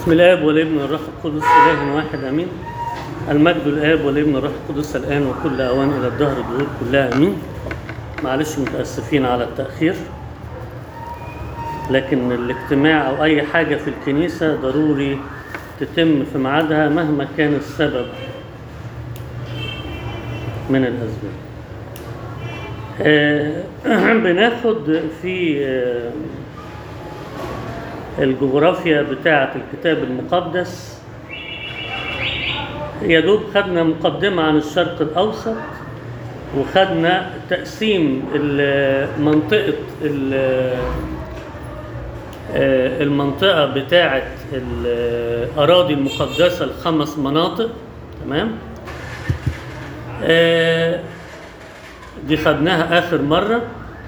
بسم الاب والابن والروح القدس اله واحد امين المجد الاب والابن والروح القدس الان وكل اوان الى الدهر الدهور كلها امين معلش متاسفين على التاخير لكن الاجتماع او اي حاجه في الكنيسه ضروري تتم في ميعادها مهما كان السبب من الاسباب آه، بناخد في آه، الجغرافيا بتاعة الكتاب المقدس يا دوب خدنا مقدمة عن الشرق الأوسط وخدنا تقسيم ال- منطقة ال- آه، المنطقة بتاعة الأراضي المقدسة الخمس مناطق تمام آه، دي خدناها آخر مرة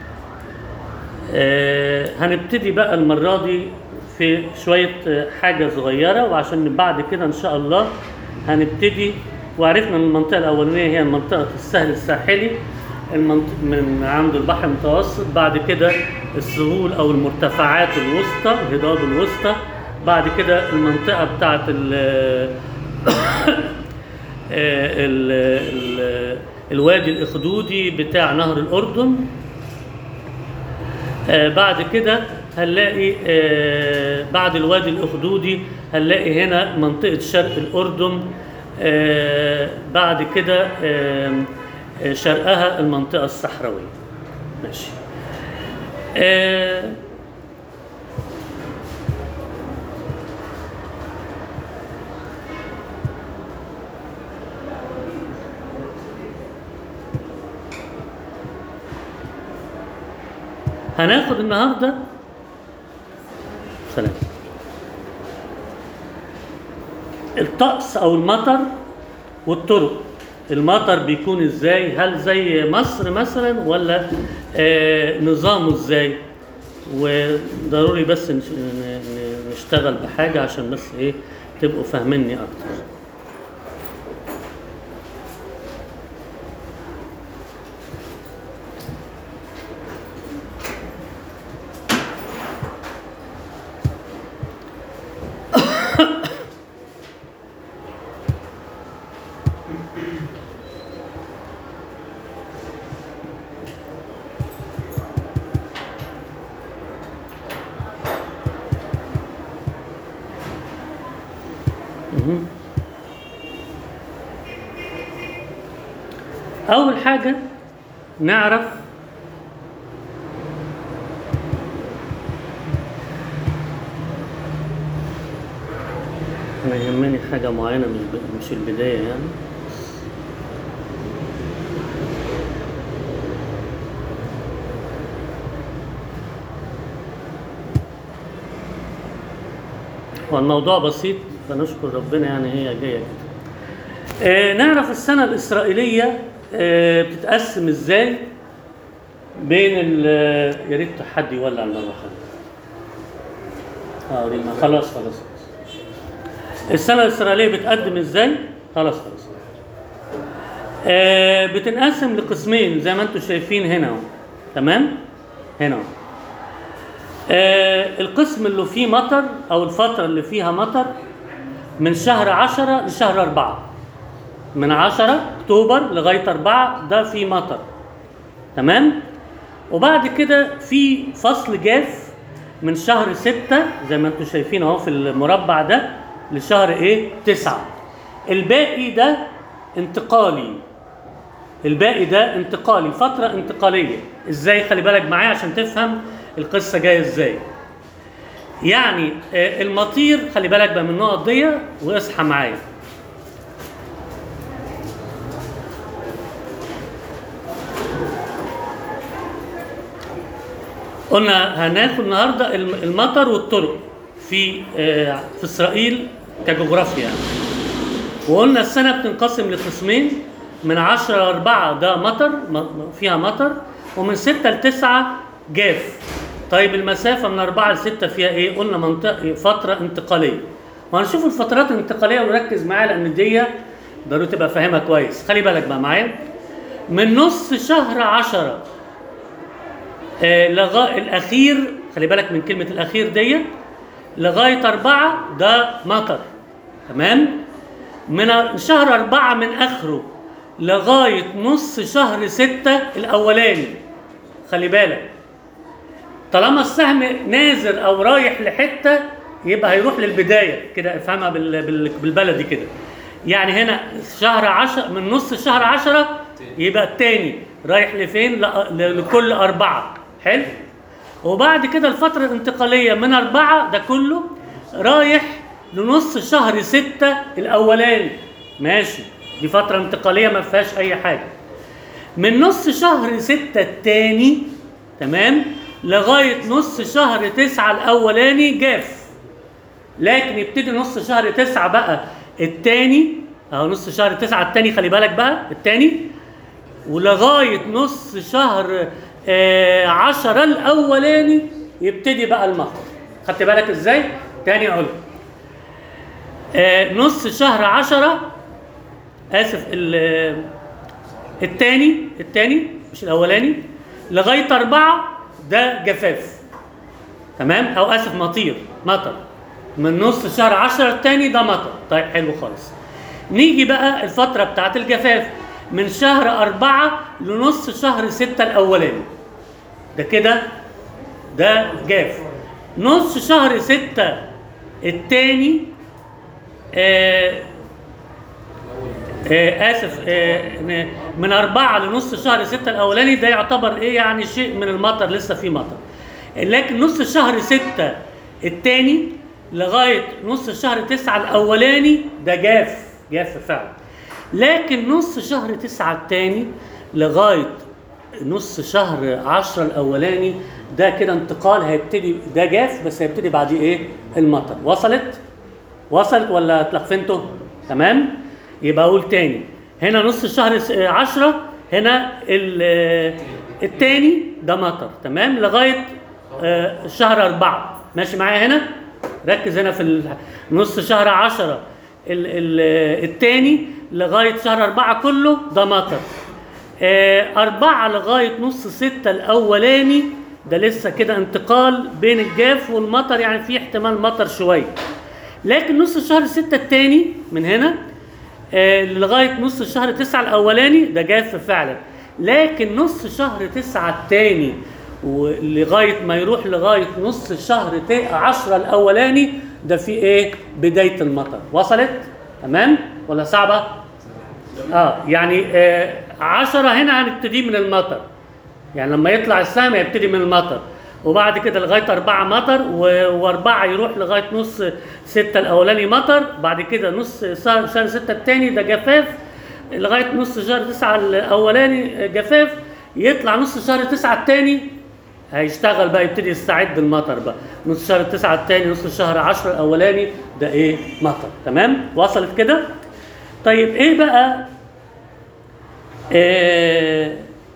آه، هنبتدي بقى المرة دي في شوية آه، حاجة صغيرة وعشان بعد كده إن شاء الله هنبتدي وعرفنا ان المنطقة الأولانية هي منطقة السهل الساحلي المنطقة من عند البحر المتوسط بعد كده السهول أو المرتفعات الوسطى الهضاب الوسطى بعد كده المنطقة بتاعت ال ال ال الوادي الإخدودي بتاع نهر الأردن آه، بعد كده هنلاقي آه، بعد الوادي الأخدودي هنلاقي هنا منطقة شرق الأردن آه، بعد كده آه، آه، شرقها المنطقة الصحراوية ماشي آه، هناخد النهارده سلام الطقس او المطر والطرق المطر بيكون ازاي هل زي مصر مثلا ولا آه نظامه ازاي وضروري بس نش- ن- ن- نشتغل بحاجه عشان بس ايه تبقوا فاهميني اكتر مهم. أول حاجة نعرف أنا يهمني حاجة معينة مش ب- مش البداية يعني هو الموضوع بسيط فنشكر ربنا يعني هي جايه كده. آه نعرف السنه الاسرائيليه آه بتتقسم ازاي بين ال يا ريت حد يولع المروحه دي. اه دي ما خلاص خلاص خلاص. السنه الاسرائيليه بتقدم ازاي؟ خلاص خلاص آه بتنقسم لقسمين زي ما انتم شايفين هنا اهو تمام؟ هنا اهو آه، القسم اللي فيه مطر او الفترة اللي فيها مطر من شهر عشرة لشهر أربعة من عشرة أكتوبر لغاية أربعة ده فيه مطر تمام وبعد كده في فصل جاف من شهر ستة زي ما انتم شايفين اهو في المربع ده لشهر ايه تسعة الباقي ده انتقالي الباقي ده انتقالي فترة انتقالية ازاي خلي بالك معايا عشان تفهم القصة جاية ازاي يعني آه، المطير خلي بالك بقى من النقط دي واصحى معايا قلنا هناخد النهارده الم- المطر والطرق في آه، في اسرائيل كجغرافيا يعني. وقلنا السنة بتنقسم لقسمين من 10 ل 4 ده مطر م- م- فيها مطر ومن 6 ل 9 جاف طيب المسافة من 4 ل 6 فيها ايه؟ قلنا منطقة فترة انتقالية وهنشوف الفترات الانتقالية ونركز معاها لأن دي ضروري تبقى فاهمها كويس خلي بالك بقى معايا من نص شهر 10 آه لغاية الأخير خلي بالك من كلمة الأخير دي لغاية أربعة ده مطر تمام من شهر أربعة من آخره لغاية نص شهر ستة الأولاني خلي بالك طالما السهم نازل أو رايح لحتة يبقى هيروح للبداية كده افهمها بال- بال- بالبلدي كده يعني هنا شهر عشر من نص شهر عشرة يبقى التاني رايح لفين ل- ل- لكل أربعة حلو وبعد كده الفترة الانتقالية من أربعة ده كله رايح لنص شهر ستة الأولاني ماشي دي فترة انتقالية ما فيهاش أي حاجة من نص شهر ستة التاني تمام لغاية نص شهر تسعة الأولاني جاف لكن يبتدي نص شهر تسعة بقى التاني أهو نص شهر تسعة التاني خلي بالك بقى التاني ولغاية نص شهر آه عشرة الأولاني يبتدي بقى المطر خدت بالك ازاي؟ تاني أقول آه نص شهر عشرة آسف ال- التاني التاني مش الأولاني لغاية أربعة ده جفاف تمام أو آسف مطير مطر من نص شهر عشرة التاني ده مطر طيب حلو خالص نيجي بقى الفترة بتاعت الجفاف من شهر أربعة لنص شهر ستة الأولاني ده كده ده جاف نص شهر ستة التاني آه آه آسف آه ن- من أربعة لنص شهر ستة الأولاني ده يعتبر إيه يعني شيء من المطر لسه في مطر لكن نص شهر ستة التاني لغاية نص شهر تسعة الأولاني ده جاف جاف فعلا لكن نص شهر تسعة التاني لغاية نص شهر عشرة الأولاني ده كده انتقال هيبتدي ده جاف بس هيبتدي بعديه إيه المطر وصلت؟ وصلت ولا اتلخفنتوا؟ تمام؟ يبقى أقول تاني هنا نص شهر س- عشرة هنا ال- آه، التاني ده مطر تمام لغاية آه، شهر أربعة ماشي معايا هنا؟ ركز هنا في ال- نص شهر عشرة ال- ال- التاني لغاية شهر أربعة كله ده مطر آه، أربعة لغاية نص ستة الأولاني ده لسه كده انتقال بين الجاف والمطر يعني في احتمال مطر شوية لكن نص شهر ستة التاني من هنا آه، لغاية نص شهر تسعة الأولاني ده جاف فعلا لكن نص شهر تسعة التاني ولغاية ما يروح لغاية نص شهر تا- عشرة الأولاني ده في إيه؟ بداية المطر وصلت؟ تمام؟ ولا صعبة؟ اه يعني آه عشرة هنا هنبتدي من المطر يعني لما يطلع السهم يبتدي من المطر وبعد كده لغايه أربعة مطر و- وأربعة يروح لغايه نص ستة الأولاني مطر بعد كده نص شهر شهر ستة التاني ده جفاف لغايه نص شهر تسعة الأولاني جفاف يطلع نص شهر تسعة التاني هيشتغل بقى يبتدي يستعد المطر بقى نص شهر تسعة التاني نص شهر عشرة الأولاني ده إيه مطر تمام وصلت كده طيب إيه بقى آه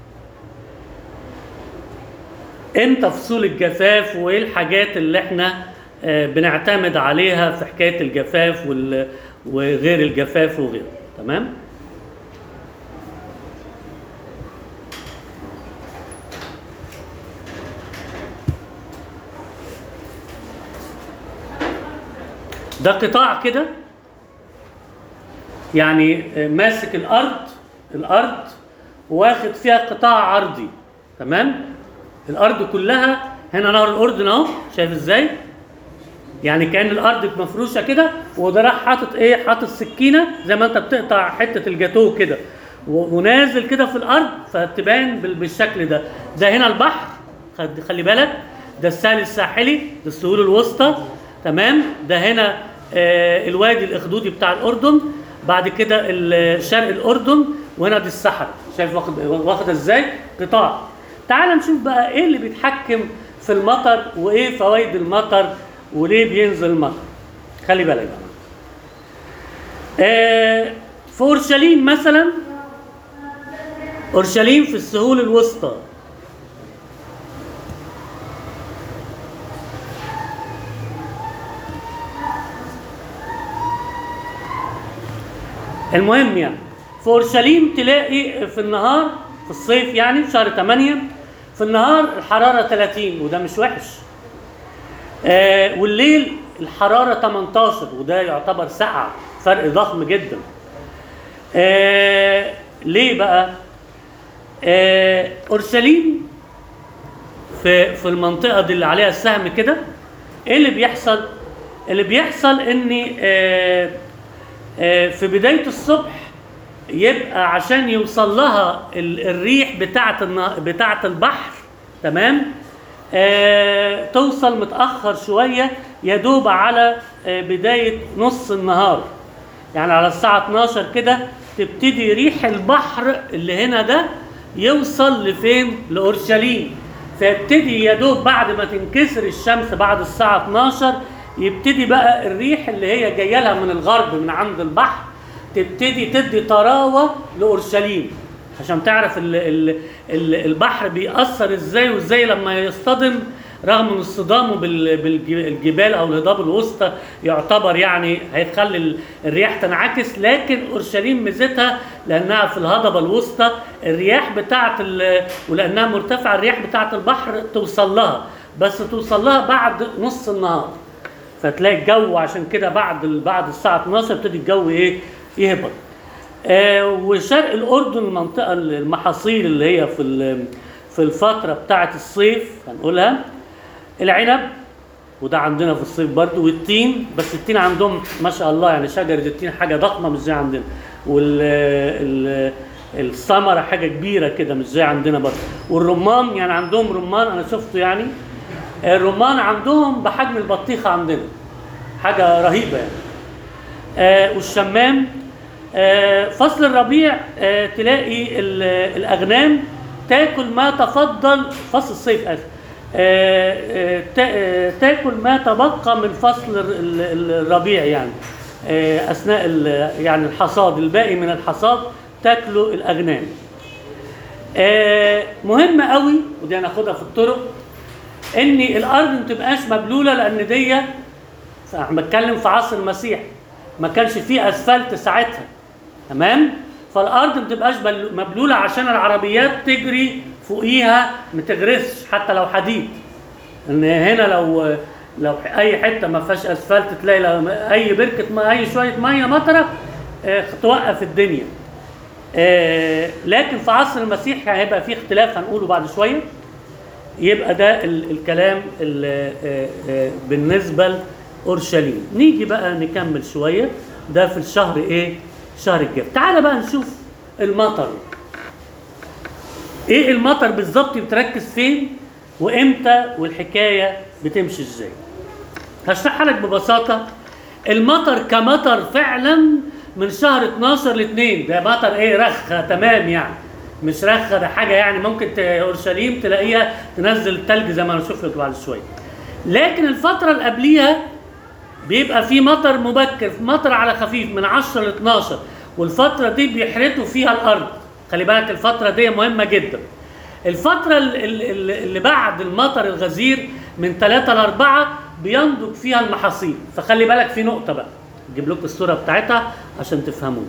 امتى فصول الجفاف وايه الحاجات اللي احنا آه، بنعتمد عليها في حكايه الجفاف وال- وغير الجفاف وغيره تمام ده قطاع كده يعني آه، ماسك الارض الارض واخد فيها قطاع عرضي تمام الارض كلها هنا نهر الاردن اهو شايف ازاي يعني كان الارض مفروشه كده وده راح حاطط ايه حاطط سكينه زي ما انت بتقطع حته الجاتوه كده و- ونازل كده في الارض فتبان بال- بالشكل ده ده هنا البحر خد- خلي بالك ده الساحل الساحلي ده السهول الوسطى تمام ده هنا آه الوادي الاخدودي بتاع الاردن بعد كده ال- شرق الاردن وهنا دي الصحراء شايف واخد واخد ازاي قطاع تعال نشوف بقى ايه اللي بيتحكم في المطر وايه فوائد المطر وليه بينزل المطر خلي بالك بقى آه في اورشليم مثلا اورشليم في السهول الوسطى المهم يعني في اورشليم تلاقي في النهار في الصيف يعني في شهر 8 في النهار الحراره 30 وده مش وحش آه والليل الحراره 18 وده يعتبر سقعه فرق ضخم جدا آه ليه بقى آه اورشليم في في المنطقه دي اللي عليها السهم كده ايه اللي بيحصل اللي بيحصل ان آه آه في بدايه الصبح يبقى عشان يوصل لها ال- الريح بتاعه النا- بتاعه البحر تمام آه توصل متاخر شويه يا دوب على آه بدايه نص النهار يعني على الساعه 12 كده تبتدي ريح البحر اللي هنا ده يوصل لفين لاورشليم فيبتدي يا دوب بعد ما تنكسر الشمس بعد الساعه 12 يبتدي بقى الريح اللي هي جايه لها من الغرب من عند البحر تبتدي تدي طراوه لاورشليم عشان تعرف ال ال ال البحر بيأثر ازاي وازاي لما يصطدم رغم من اصطدامه بالجبال او الهضاب الوسطى يعتبر يعني هيخلي ال- الرياح تنعكس لكن اورشليم ميزتها لانها في الهضبه الوسطى الرياح بتاعه ال- ولانها مرتفعه الرياح بتاعه البحر توصل لها بس توصل لها بعد نص النهار فتلاقي الجو عشان كده بعد ال- بعد الساعه 12 يبتدي الجو ايه يهبط آه وشرق الاردن المنطقه المحاصيل اللي هي في ال- في الفتره بتاعه الصيف هنقولها العنب وده عندنا في الصيف برضو والتين بس التين عندهم ما شاء الله يعني شجره التين حاجه ضخمه مش زي عندنا وال ال- الثمره حاجه كبيره كده مش زي عندنا برضو والرمان يعني عندهم رمان انا شفته يعني الرمان عندهم بحجم البطيخه عندنا حاجه رهيبه يعني آه والشمام آه فصل الربيع آه تلاقي ال- الاغنام تاكل ما تفضل فصل الصيف اسف آه آه تا- آه تاكل ما تبقى من فصل ال- ال- الربيع يعني آه اثناء ال- يعني الحصاد الباقي من الحصاد تاكله الاغنام آه مهم قوي ودي هناخدها في الطرق ان الارض ما تبقاش مبلوله لان دي انا بتكلم في عصر المسيح ما كانش فيه اسفلت ساعتها تمام فالارض ما تبقاش بل- مبلوله عشان العربيات تجري فوقيها ما تغرسش حتى لو حديد ان هنا لو لو اي حته ما فيهاش اسفلت تلاقي لو اي بركه ما اي شويه ميه مطره آه، توقف الدنيا آه، لكن في عصر المسيح هيبقى فيه اختلاف هنقوله بعد شويه يبقى ده ال- الكلام ال- آه، آه، بالنسبه لاورشليم نيجي بقى نكمل شويه ده في الشهر ايه شهر الجف تعال بقى نشوف المطر ايه المطر بالظبط بتركز فين وامتى والحكايه بتمشي ازاي هشرحها لك ببساطه المطر كمطر فعلا من شهر 12 ل 2 ده مطر ايه رخه تمام يعني مش رخه ده حاجه يعني ممكن ت- اورشليم تلاقيها تنزل التلج زي ما هنشوف لك بعد شويه لكن الفتره اللي قبليها بيبقى في مطر مبكر مطر على خفيف من 10 ل 12 والفتره دي بيحرثوا فيها الارض خلي بالك الفتره دي مهمه جدا الفتره ال- ال- ال- اللي بعد المطر الغزير من 3 ل 4 بينضج فيها المحاصيل فخلي بالك في نقطه بقى اجيب لكم الصوره بتاعتها عشان تفهموني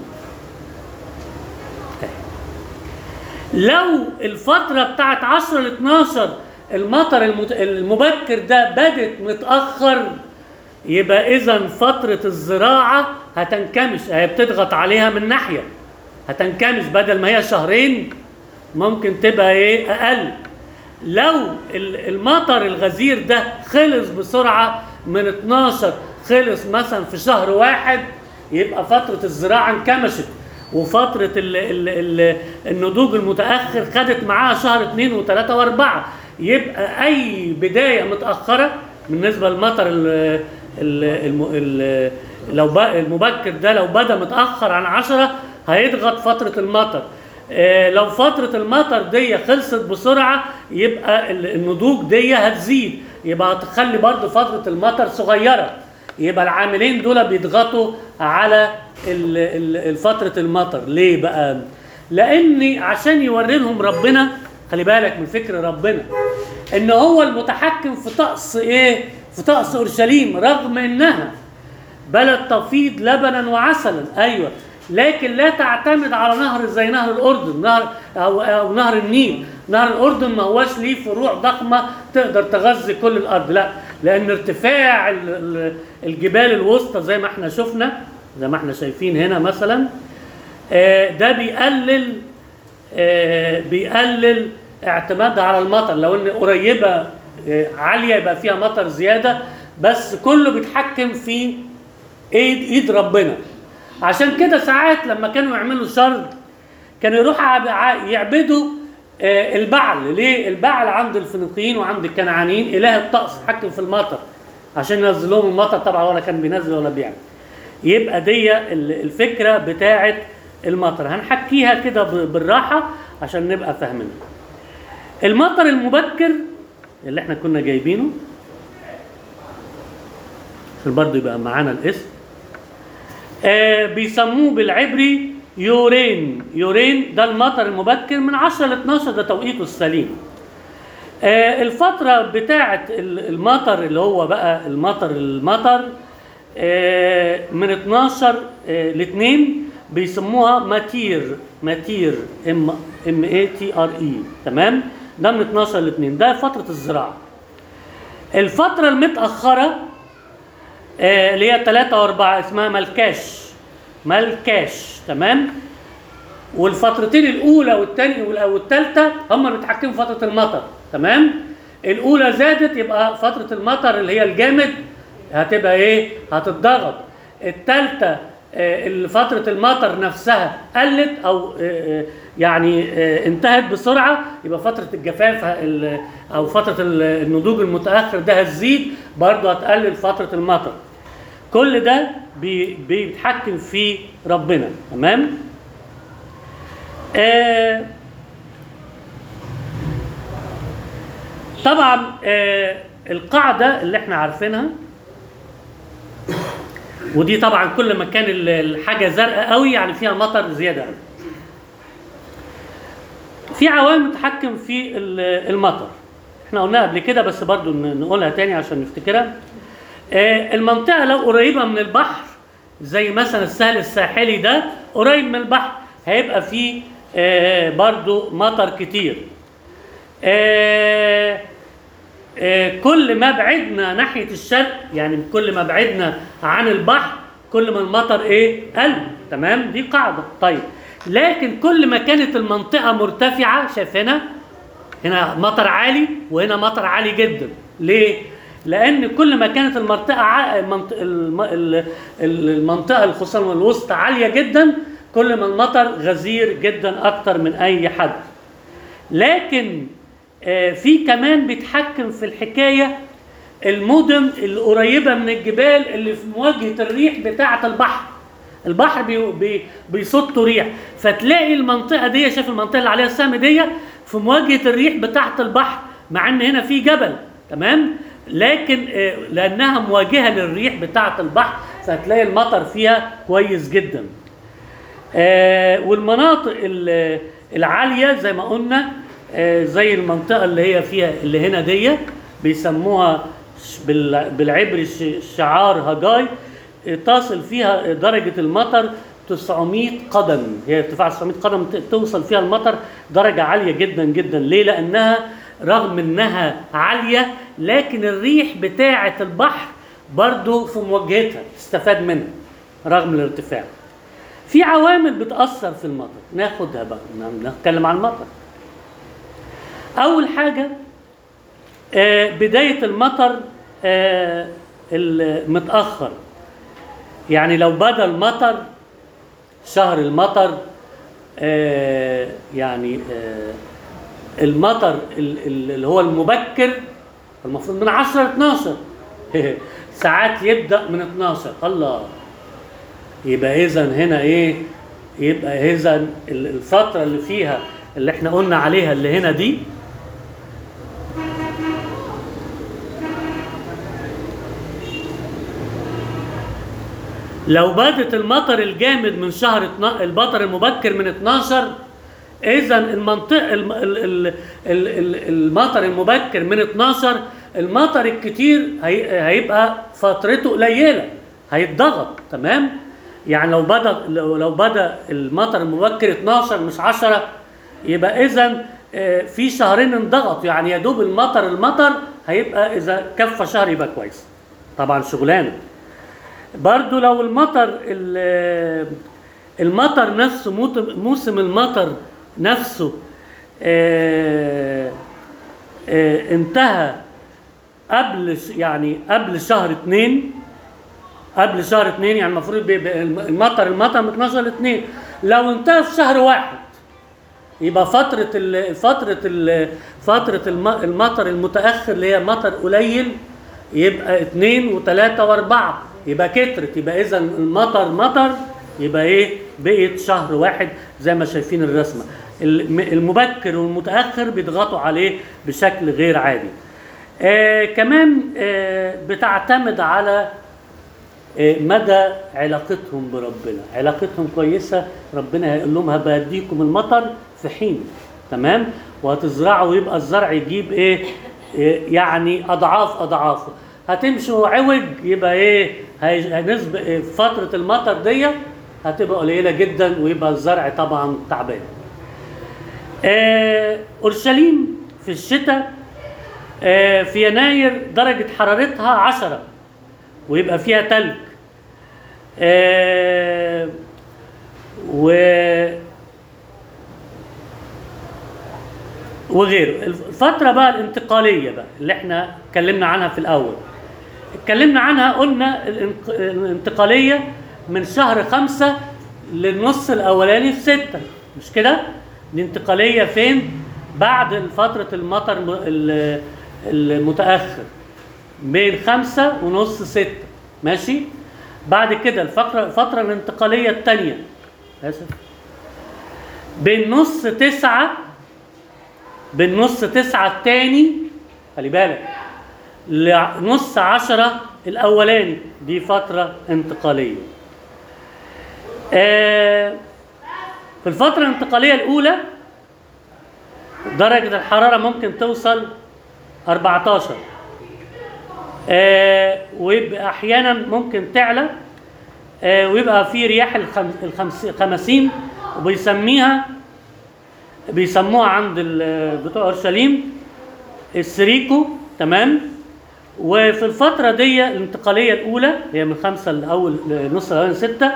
لو الفترة بتاعت 10 ل 12 المطر المت... المبكر ده بدت متأخر يبقى إذا فترة الزراعة هتنكمش هي بتضغط عليها من ناحية هتنكمش بدل ما هي شهرين ممكن تبقى إيه أقل لو ال- المطر الغزير ده خلص بسرعة من 12 خلص مثلا في شهر واحد يبقى فترة الزراعة انكمشت وفترة ال ال ال النضوج المتأخر خدت معاها شهر اثنين وثلاثة وأربعة يبقى أي بداية متأخرة بالنسبة للمطر ال ال الم ال لو ب- المبكر ده لو بدا متأخر عن عشرة هيضغط فترة المطر آه، لو فترة المطر دي خلصت بسرعة يبقى ال- النضوج دي هتزيد يبقى هتخلي برضو فترة المطر صغيرة يبقى العاملين دول بيضغطوا على ال- ال- ال- فترة المطر ليه بقى؟ لأن عشان يوري لهم ربنا خلي بالك من فكر ربنا إن هو المتحكم في طقس إيه؟ في طقس أورشليم رغم إنها بلد تفيض لبنا وعسلا ايوه لكن لا تعتمد على نهر زي نهر الاردن نهر او, أو نهر النيل نهر الاردن ما هوش ليه فروع ضخمه تقدر تغذي كل الارض لا لان ارتفاع ال- ال- الجبال الوسطى زي ما احنا شفنا زي ما احنا شايفين هنا مثلا آه، ده بيقلل آه، بيقلل اعتمادها على المطر لو ان قريبه آه، عاليه يبقى فيها مطر زياده بس كله بيتحكم في ايد ايد ربنا عشان كده ساعات لما كانوا يعملوا شر كانوا يروحوا عب- ع- يعبدوا آه، البعل ليه البعل عند الفينيقيين وعند الكنعانيين اله الطقس يتحكم في المطر عشان ينزل لهم المطر طبعا ولا كان بينزل ولا بيعمل يبقى دي ال- الفكره بتاعه المطر هنحكيها كده ب- بالراحه عشان نبقى فاهمينها المطر المبكر اللي احنا كنا جايبينه عشان برضه يبقى معانا الاسم آه بيسموه بالعبري يورين يورين ده المطر المبكر من 10 ل 12 ده توقيته السليم آه الفترة بتاعة ال- المطر اللي هو بقى المطر المطر آه من 12 آه ل 2 بيسموها ماتير ماتير ام ام اي تي ار اي تمام ده من 12 ل 2 ده فترة الزراعة الفترة المتأخرة آه، اللي هي 3 و4 اسمها ملكاش ملكاش تمام والفترتين الاولى والثانيه والثالثه هم اللي بيتحكموا في فتره المطر تمام الاولى زادت يبقى فتره المطر اللي هي الجامد هتبقى ايه هتتضغط الثالثه اللي فتره المطر نفسها قلت او آه، آه، يعني آه، انتهت بسرعه يبقى فتره الجفاف ال- او فتره ال- النضوج المتاخر ده هتزيد برضه هتقلل فتره المطر كل ده بي- بيتحكم في ربنا تمام آه طبعا آه القاعده اللي احنا عارفينها ودي طبعا كل ما كان ال- الحاجه زرقاء قوي يعني فيها مطر زياده قوي. في عوامل تتحكم في ال- المطر احنا قلناها قبل كده بس برضو ن- نقولها تاني عشان نفتكرها آه، المنطقه لو قريبه من البحر زي مثلا السهل الساحلي ده قريب من البحر هيبقى فيه آه، برضو مطر كتير آه، آه، كل ما بعدنا ناحيه الشرق يعني كل ما بعدنا عن البحر كل ما المطر ايه قل تمام دي قاعده طيب لكن كل ما كانت المنطقه مرتفعه شايفينها هنا مطر عالي وهنا مطر عالي جدا ليه لان كل ما كانت المنطقه ع... المنط... الم... ال- ال- المنطقه خصوصا الوسطى عاليه جدا كل ما المطر غزير جدا اكتر من اي حد لكن آه، في كمان بيتحكم في الحكايه المدن القريبه من الجبال اللي في مواجهه الريح بتاعه البحر البحر بي بي بيصط ريح فتلاقي المنطقه دي شايف المنطقه اللي عليها السهم دي في مواجهه الريح بتاعه البحر مع ان هنا في جبل تمام لكن آه، لانها مواجهه للريح بتاعه البحر فتلاقي المطر فيها كويس جدا آه، والمناطق ال- العاليه زي ما قلنا آه، زي المنطقه اللي هي فيها اللي هنا دي بيسموها ش- بال- بالعبري ش- شعار هجاي آه، تصل فيها درجه المطر 900 قدم هي ارتفاع 900 قدم ت- توصل فيها المطر درجه عاليه جدا جدا ليه لانها رغم انها عاليه لكن الريح بتاعه البحر برضو في مواجهتها تستفاد منها رغم الارتفاع في عوامل بتأثر في المطر ناخدها بقى ن- نتكلم عن المطر أول حاجة آه، بداية المطر آه، المتأخر يعني لو بدا المطر شهر المطر آه، يعني آه، المطر ال- ال- اللي هو المبكر المفروض من 10 ل 12 ساعات يبدأ من 12 الله يبقى اذا هنا ايه يبقى اذا الفتره اللي فيها اللي احنا قلنا عليها اللي هنا دي لو بدت المطر الجامد من شهر اتنا- المطر المبكر من 12 اذا المنطقه الم- ال- ال- ال- ال- المطر المبكر من 12 المطر الكتير هي- هيبقى فترته قليله هيتضغط تمام يعني لو بدا لو لو بدا المطر المبكر 12 مش 10 يبقى اذا في شهرين انضغط يعني يا دوب المطر المطر هيبقى اذا كفى شهر يبقى كويس طبعا شغلانه برضو لو المطر ال- المطر نفسه موت- موسم المطر نفسه آه، آه، انتهى قبل ش- يعني قبل شهر اتنين قبل شهر اتنين يعني المفروض بيبقى المطر المطر من 12 ل 2 لو انتهى في شهر واحد يبقى فترة ال فترة ال فترة الم- المطر المتأخر اللي هي مطر قليل يبقى اتنين وتلاتة واربعة يبقى كترت يبقى إذا المطر مطر يبقى إيه بقيت شهر واحد زي ما شايفين الرسمة الم- المبكر والمتأخر بيضغطوا عليه بشكل غير عادي. آه كمان آه بتعتمد على آه، مدى علاقتهم بربنا علاقتهم كويسة ربنا هيقول لهم هبديكم المطر في حين تمام وهتزرعوا ويبقى الزرع يجيب ايه إيه، يعني اضعاف اضعافه هتمشوا عوج يبقى ايه هي- هنسبق إيه، فترة المطر دي هتبقى قليلة جدا ويبقى الزرع طبعا تعبان آه، اورشليم في الشتاء آه، في يناير درجة حرارتها عشرة ويبقى فيها تلج آه و وغيره الفترة بقى الانتقالية بقى اللي احنا اتكلمنا عنها في الأول اتكلمنا عنها قلنا الانق- الانتقالية من شهر خمسة للنص الأولاني في ستة مش كده؟ دي انتقالية فين؟ بعد فترة المطر م- ال- المتأخر بين خمسة ونص ستة ماشي بعد كده الفقرة الفترة الانتقالية الثانية آسف بين نص تسعة بين نص تسعة الثاني خلي بالك لنص عشرة الأولاني دي فترة انتقالية آه في الفترة الانتقالية الأولى درجة الحرارة ممكن توصل 14 آه ويبقى احيانا ممكن تعلى آه ويبقى في رياح الخم... الخمس... الخمسين وبيسميها بيسموها عند ال- بتوع اورشليم السريكو تمام وفي الفترة دي الانتقالية الأولى هي من خمسة لأول لنص الأولاني ستة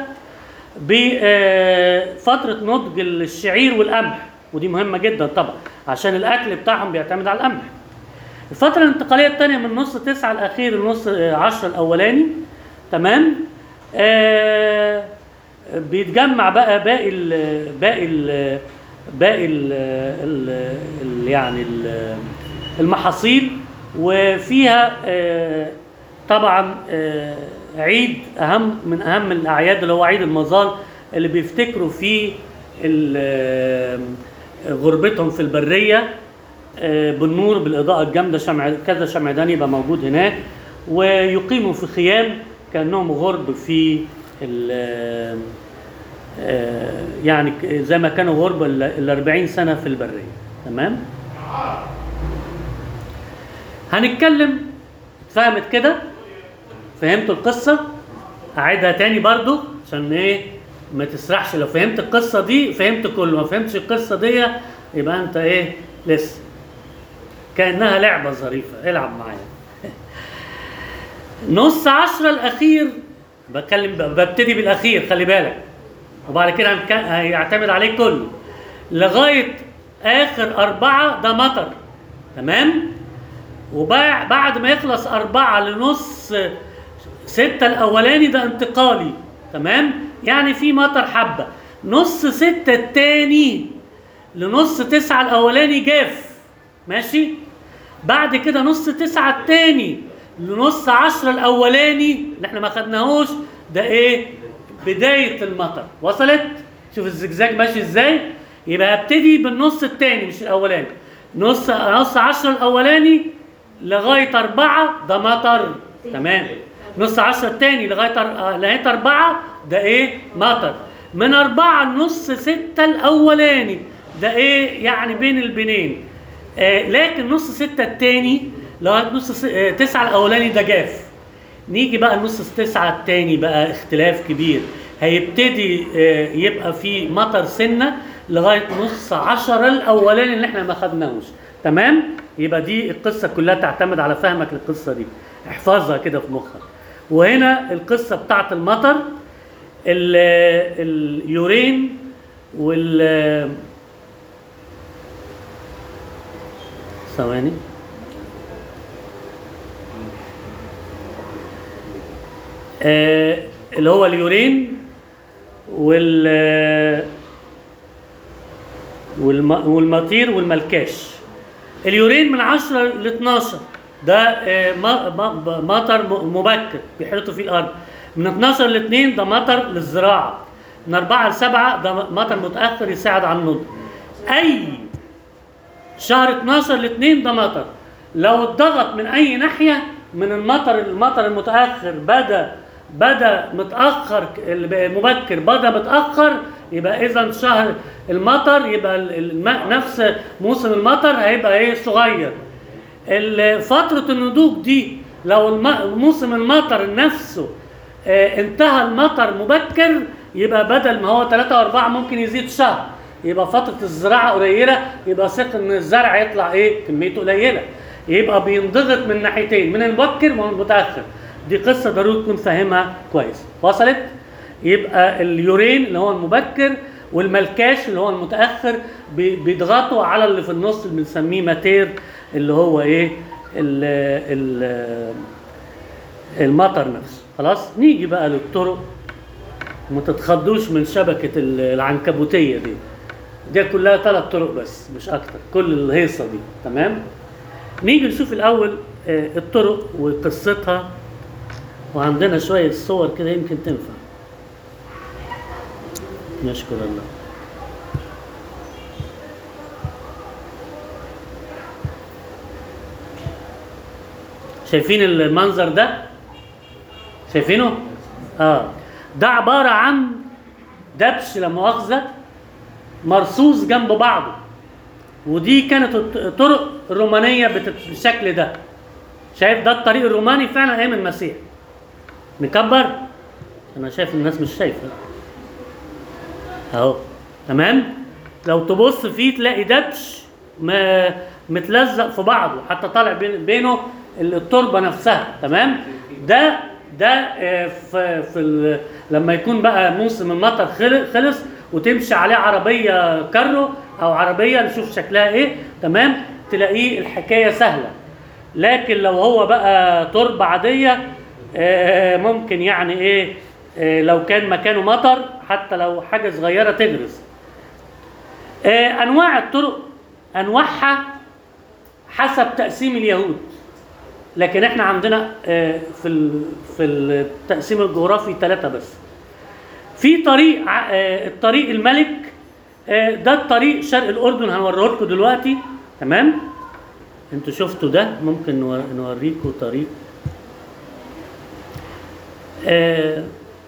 بفترة نضج الشعير والقمح ودي مهمة جدا طبعا عشان الأكل بتاعهم بيعتمد على القمح الفترة الانتقالية الثانية من نص تسعة الأخير لنص آه، عشرة الأولاني تمام آه بيتجمع بقى باقي ال باقي ال باقي ال ال ال يعني ال المحاصيل وفيها آه طبعا آه عيد أهم من أهم الأعياد اللي هو عيد المظال اللي بيفتكروا فيه ال- آه، غربتهم في البرية آه، بالنور بالاضاءه الجامده شمع كذا شمعدان يبقى موجود هناك ويقيموا في خيام كانهم غرب في ال- آه، يعني ك- زي ما كانوا غرب ال ال 40 سنه في البريه تمام هنتكلم فهمت كده فهمتوا القصه اعيدها تاني برضو عشان ايه ما تسرحش لو فهمت القصه دي فهمت كله ما فهمتش القصه دي يبقى انت ايه لسه كانها لعبه ظريفه العب معايا نص عشرة الاخير بتكلم ببتدي بالاخير خلي بالك وبعد كده هنك- هيعتمد عليه كله لغايه اخر اربعه ده مطر تمام وبعد ما يخلص أربعة لنص ستة الأولاني ده انتقالي تمام يعني في مطر حبة نص ستة التاني لنص تسعة الأولاني جاف ماشي بعد كده نص تسعة التاني لنص عشرة الأولاني اللي احنا ما خدناهوش ده ايه بداية المطر وصلت شوف الزجزاج ماشي ازاي يبقى هبتدي بالنص التاني مش الأولاني نص نص عشرة الأولاني لغاية أربعة ده مطر تمام نص عشرة التاني لغاية أر- آه، لغاية أربعة ده إيه مطر من أربعة لنص ستة الأولاني ده إيه يعني بين البنين آه لكن نص ستة التاني لغاية نص س- آه تسعة الأولاني ده جاف نيجي بقى نص تسعة التاني بقى اختلاف كبير هيبتدي آه، يبقى في مطر سنة لغاية نص عشرة الأولاني اللي احنا ما خدناهوش تمام يبقى دي القصه كلها تعتمد على فهمك للقصه دي احفظها كده في مخك وهنا القصه بتاعت المطر ال- اليورين وال ثواني آه، اللي هو اليورين وال والم- والمطير والملكاش اليورين من 10 ل 12 ده آه، م- م- مطر م- مبكر بيحرطوا فيه الارض من 12 ل 2 ده مطر للزراعه من 4 ل 7 ده مطر متاخر يساعد على النضج اي شهر 12 ل 2 ده مطر لو اتضغط من اي ناحيه من المطر المطر المتاخر بدا بدا متاخر ال- مبكر بدا متاخر يبقى اذا شهر المطر يبقى ال- الماء نفس موسم المطر هيبقى ايه صغير ال- فتره النضوج دي لو الم- موسم المطر نفسه آه، انتهى المطر مبكر يبقى بدل ما هو 3 و4 ممكن يزيد شهر يبقى فترة الزراعة قليلة يبقى ثق ان الزرع يطلع ايه كميته قليلة يبقى بينضغط من ناحيتين من المبكر ومن المتأخر دي قصة ضروري تكون فاهمها كويس وصلت يبقى اليورين اللي هو المبكر والملكاش اللي هو المتأخر بي- بيضغطوا على اللي في النص اللي بنسميه ماتير اللي هو ايه ال ال المطر نفسه خلاص نيجي بقى للطرق ما تتخضوش من شبكة ال- العنكبوتية دي دي كلها ثلاث طرق بس مش أكتر كل الهيصة دي تمام نيجي نشوف الأول آه، الطرق وقصتها وعندنا شوية صور كده يمكن تنفع نشكر الله شايفين المنظر ده شايفينه اه ده عباره عن دبش لا مؤاخذه مرصوص جنب بعضه ودي كانت الط- الطرق الرومانيه بت- بالشكل ده شايف ده الطريق الروماني فعلا ايام المسيح نكبر انا شايف الناس مش شايفه اهو تمام لو تبص فيه تلاقي دبش ما متلزق في بعضه حتى طالع بين بينه التربه نفسها تمام ده ده آه، في في ال- لما يكون بقى موسم المطر خل- خلص وتمشي عليه عربيه كارو او عربيه نشوف شكلها ايه تمام تلاقيه الحكايه سهله لكن لو هو بقى تربه عاديه آه، ممكن يعني ايه آه، لو كان مكانه مطر حتى لو حاجه صغيره تغرز آه، انواع الطرق انواعها حسب تقسيم اليهود لكن احنا عندنا آه، في ال- في التقسيم الجغرافي ثلاثه بس في طريق ع- آه، الطريق الملك آه، ده الطريق شرق الاردن هنوريه لكم دلوقتي تمام انتوا شفتوا ده ممكن نور- نوريكم طريق آه،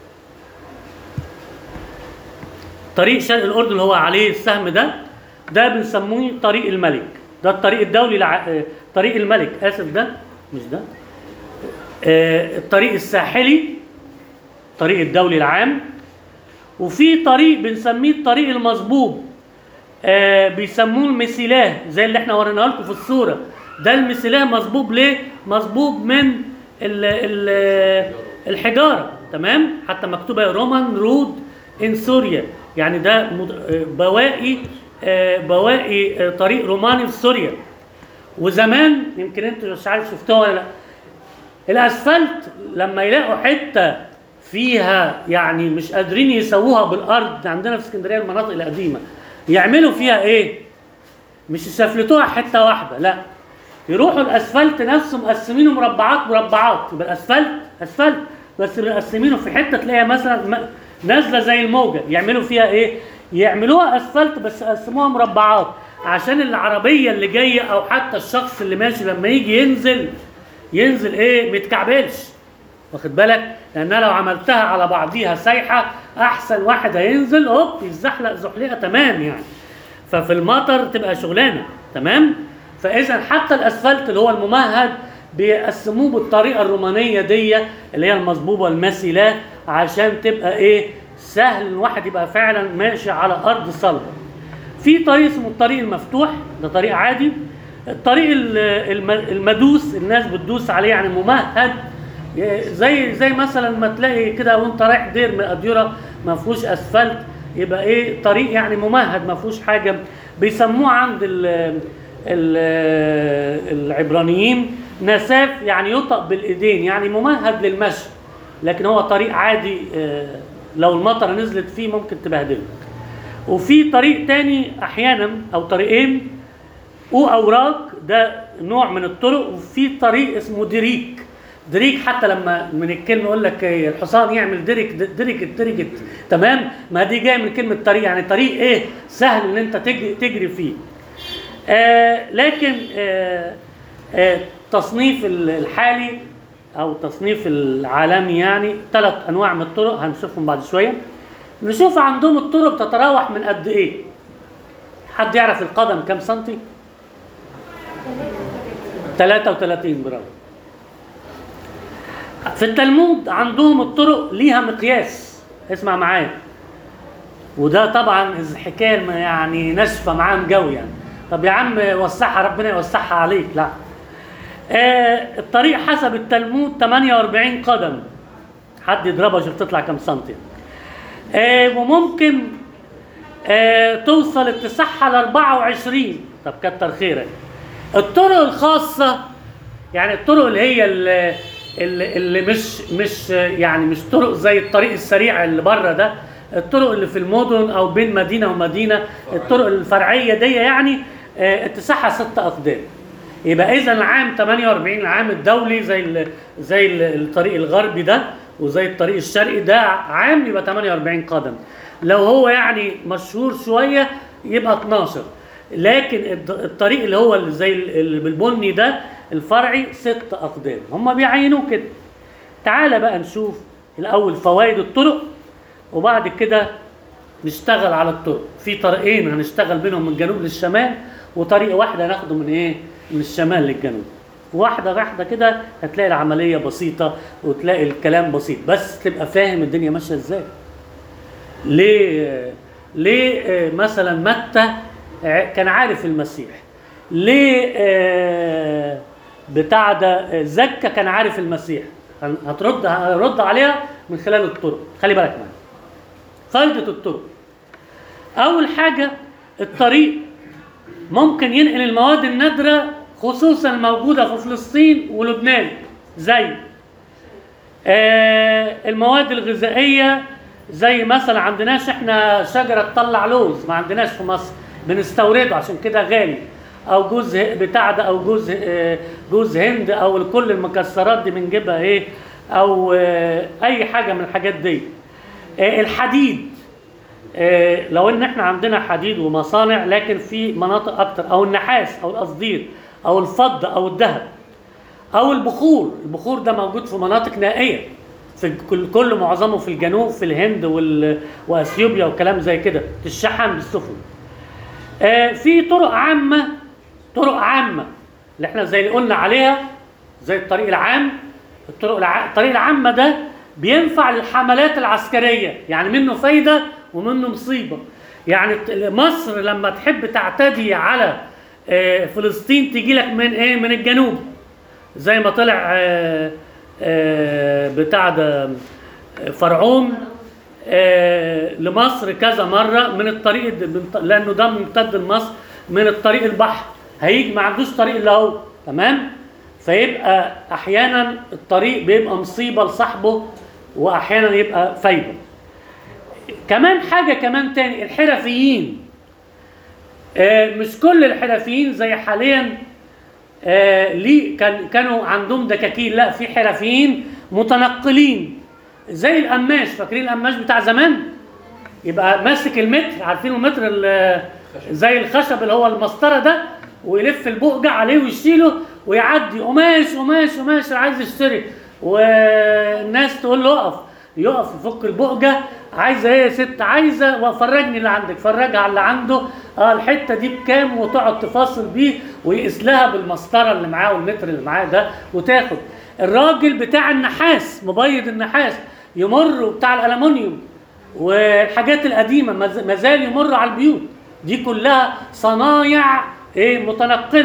طريق شرق الاردن اللي هو عليه السهم ده ده بنسميه طريق الملك ده الطريق الدولي لع... آه، طريق الملك اسف ده مش ده آه، الطريق الساحلي الطريق الدولي العام وفي طريق بنسميه الطريق المصبوب آه بيسموه المسيلاه زي اللي احنا وريناه لكم في الصوره ده المسيلاه مصبوب ليه؟ مصبوب من ال ال الحجاره تمام؟ حتى مكتوبه رومان رود ان سوريا يعني ده مد- آه، بواقي آه بواقي آه طريق روماني في سوريا وزمان يمكن انتوا مش عارف شفتوها ولا لا الاسفلت لما يلاقوا حته فيها يعني مش قادرين يسووها بالارض عندنا في اسكندريه المناطق القديمه يعملوا فيها ايه؟ مش يسفلتوها حته واحده لا يروحوا الاسفلت نفسه مقسمينه مربعات مربعات يبقى الاسفلت اسفلت بس مقسمينه في حته تلاقيها مثلا م- نازله زي الموجه يعملوا فيها ايه؟ يعملوها اسفلت بس يقسموها مربعات عشان العربيه اللي جايه او حتى الشخص اللي ماشي لما يجي ينزل ينزل ايه؟ متكعبلش واخد بالك؟ لانها لو عملتها على بعضيها سايحه احسن واحد هينزل هوب يتزحلق زحلقه تمام يعني. ففي المطر تبقى شغلانه تمام؟ فاذا حتى الاسفلت اللي هو الممهد بيقسموه بالطريقه الرومانيه دي اللي هي المصبوبه المسيلاه عشان تبقى ايه؟ سهل الواحد يبقى فعلا ماشي على ارض صلبه. في طريق اسمه الطريق المفتوح ده طريق عادي الطريق ال- الم- المدوس الناس بتدوس عليه يعني ممهد زي زي مثلا ما تلاقي كده وانت رايح دير من الاديره ما فيهوش اسفلت يبقى ايه طريق يعني ممهد ما فيهوش حاجه بيسموه عند ال ال العبرانيين نساف يعني يطأ بالايدين يعني ممهد للمشي لكن هو طريق عادي آه، لو المطره نزلت فيه ممكن تبهدله وفي طريق تاني احيانا او طريقين واوراق ده نوع من الطرق وفي طريق اسمه دريك دريك حتى لما من الكلمه يقول لك إيه، الحصان يعمل دريك دريك دريك تمام ما دي جايه من كلمه طريق يعني طريق ايه سهل ان انت تجري, تجري فيه آه لكن آه آه تصنيف ال- الحالي او تصنيف العالمي يعني ثلاث انواع من الطرق هنشوفهم بعد شويه نشوف عندهم الطرق بتتراوح من قد ايه حد يعرف القدم كام سنتي 33 برافو في التلمود عندهم الطرق ليها مقياس اسمع معايا وده طبعا الحكايه ما يعني ناشفه معاهم جو يعني طب يا عم وسعها ربنا يوسعها عليك لا آه الطريق حسب التلمود 48 قدم حد يضربها شوف تطلع كام سنتي آه وممكن آه توصل اتساعها ل 24 طب كتر خيرك الطرق الخاصه يعني الطرق اللي هي اللي, اللي مش مش يعني مش طرق زي الطريق السريع اللي بره ده الطرق اللي في المدن او بين مدينه ومدينه الطرق الفرعيه دي يعني آه، اتساعها ست اقدام يبقى اذا العام 48 العام الدولي زي ال زي ال- الطريق الغربي ده وزي الطريق الشرقي ده عام يبقى 48 قدم لو هو يعني مشهور شويه يبقى 12 لكن الد- الطريق اللي هو اللي زي ال- اللي بالبني ده الفرعي ست اقدام هم بيعينوه كده تعالى بقى نشوف الاول فوائد الطرق وبعد كده نشتغل على الطرق في طريقين هنشتغل بينهم من الجنوب للشمال وطريق واحده هناخده من ايه من الشمال للجنوب واحده واحده كده هتلاقي العمليه بسيطه وتلاقي الكلام بسيط بس تبقى فاهم الدنيا ماشيه ازاي ليه ليه آه، مثلا متى ع- كان عارف المسيح ليه آه، بتاع ده آه، زكا كان عارف المسيح هن- هترد هرد عليها من خلال الطرق خلي بالك معايا فايدة الطرق أول حاجة الطريق ممكن ينقل المواد النادرة خصوصا الموجودة في فلسطين ولبنان زي آه، المواد الغذائية زي مثلا عندناش احنا شجرة تطلع لوز ما عندناش في مصر بنستورده عشان كده غالي او جوز ه- بتاع ده او جوز آه، جوز هند او كل المكسرات دي بنجيبها ايه او آه، اي حاجة من الحاجات دي آه، الحديد آه، لو ان احنا عندنا حديد ومصانع لكن في مناطق اكتر او النحاس او القصدير او الفضة او الذهب او البخور البخور ده موجود في مناطق نائيه في كل كل معظمه في الجنوب في الهند وال... واثيوبيا وكلام زي كده تشحن بالسفن آه في طرق عامه طرق عامه اللي احنا زي اللي قلنا عليها زي الطريق العام الطرق الع... الطريق العامه ده بينفع للحملات العسكريه يعني منه فايده ومنه مصيبه يعني ت- مصر لما تحب تعتدي على آه، فلسطين تيجي لك من ايه من الجنوب زي ما طلع آه، آه، بتاع ده آه، فرعون آه، لمصر كذا مره من الطريق الد- من ط- لانه ده ممتد لمصر من الطريق البحر هيجي ما عندوش طريق الا هو تمام فيبقى احيانا الطريق بيبقى مصيبه لصاحبه واحيانا يبقى فايده كمان حاجه كمان تاني الحرفيين آه، مش كل الحرفيين زي حاليا آه، ليه كان كانوا عندهم دكاكين لا في حرفيين متنقلين زي القماش فاكرين القماش بتاع زمان يبقى ماسك المتر عارفين المتر ال- زي الخشب اللي هو المسطره ده ويلف البؤجة عليه ويشيله ويعدي قماش قماش قماش اللي عايز يشتري والناس تقول له اقف يقف يفك البؤجة عايزة ايه يا ست عايزة وفرجني اللي عندك فرجها على اللي عنده اه الحتة دي بكام وتقعد تفاصل بيه ويقيس لها بالمسطرة اللي معاه والمتر اللي معاه ده وتاخد الراجل بتاع النحاس مبيض النحاس يمر بتاع الالومنيوم والحاجات القديمه ما زال يمر على البيوت دي كلها صنايع ايه متنقله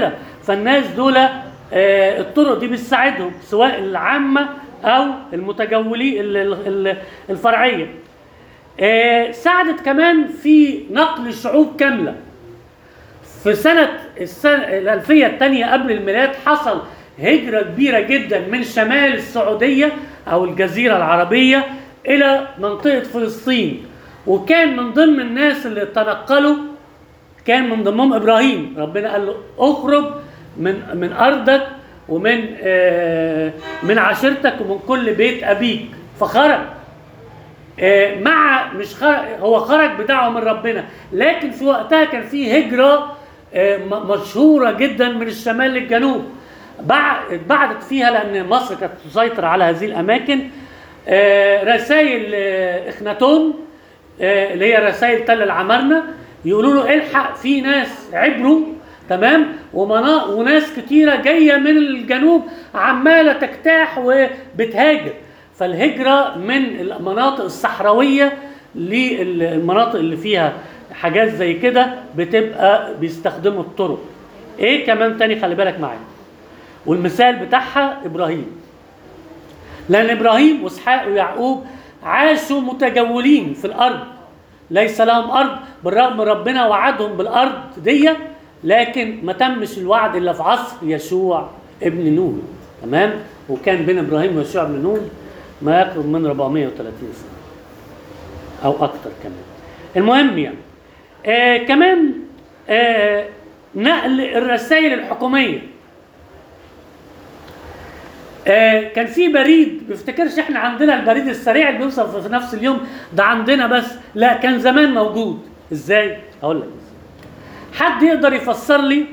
فالناس دول آه، الطرق دي بتساعدهم سواء العامه او المتجولين ال- ال- ال- الفرعيه آه، ساعدت كمان في نقل شعوب كامله في سنة السنة الألفية الثانية قبل الميلاد حصل هجرة كبيرة جدا من شمال السعودية أو الجزيرة العربية إلى منطقة فلسطين وكان من ضمن الناس اللي تنقلوا كان من ضمنهم إبراهيم ربنا قال له اخرج من من أرضك ومن آه، من عشيرتك ومن كل بيت أبيك فخرج آه، مع مش خرج هو خرج بدعوه من ربنا لكن في وقتها كان في هجره آه، م- مشهوره جدا من الشمال للجنوب بعد بعدت فيها لان مصر كانت تسيطر على هذه الاماكن رسائل اخناتون آه، اللي هي رسائل تل العمارنه يقولوا له الحق في ناس عبروا تمام ومنا... وناس كتيره جايه من الجنوب عماله تجتاح وبتهاجر فالهجره من المناطق الصحراويه للمناطق اللي فيها حاجات زي كده بتبقى بيستخدموا الطرق ايه كمان تاني خلي بالك معايا والمثال بتاعها ابراهيم لان ابراهيم واسحاق ويعقوب عاشوا متجولين في الارض ليس لهم ارض بالرغم ربنا وعدهم بالارض دي لكن ما تمش الوعد الا في عصر يشوع ابن نون تمام وكان بين ابراهيم ويشوع ابن نون ما يقرب من 430 سنه او اكتر كمان المهم يعني آه كمان آه نقل الرسائل الحكوميه آه كان في بريد بيفتكرش احنا عندنا البريد السريع اللي بيوصل في نفس اليوم ده عندنا بس لا كان زمان موجود ازاي هقول لك حد يقدر يفسر لي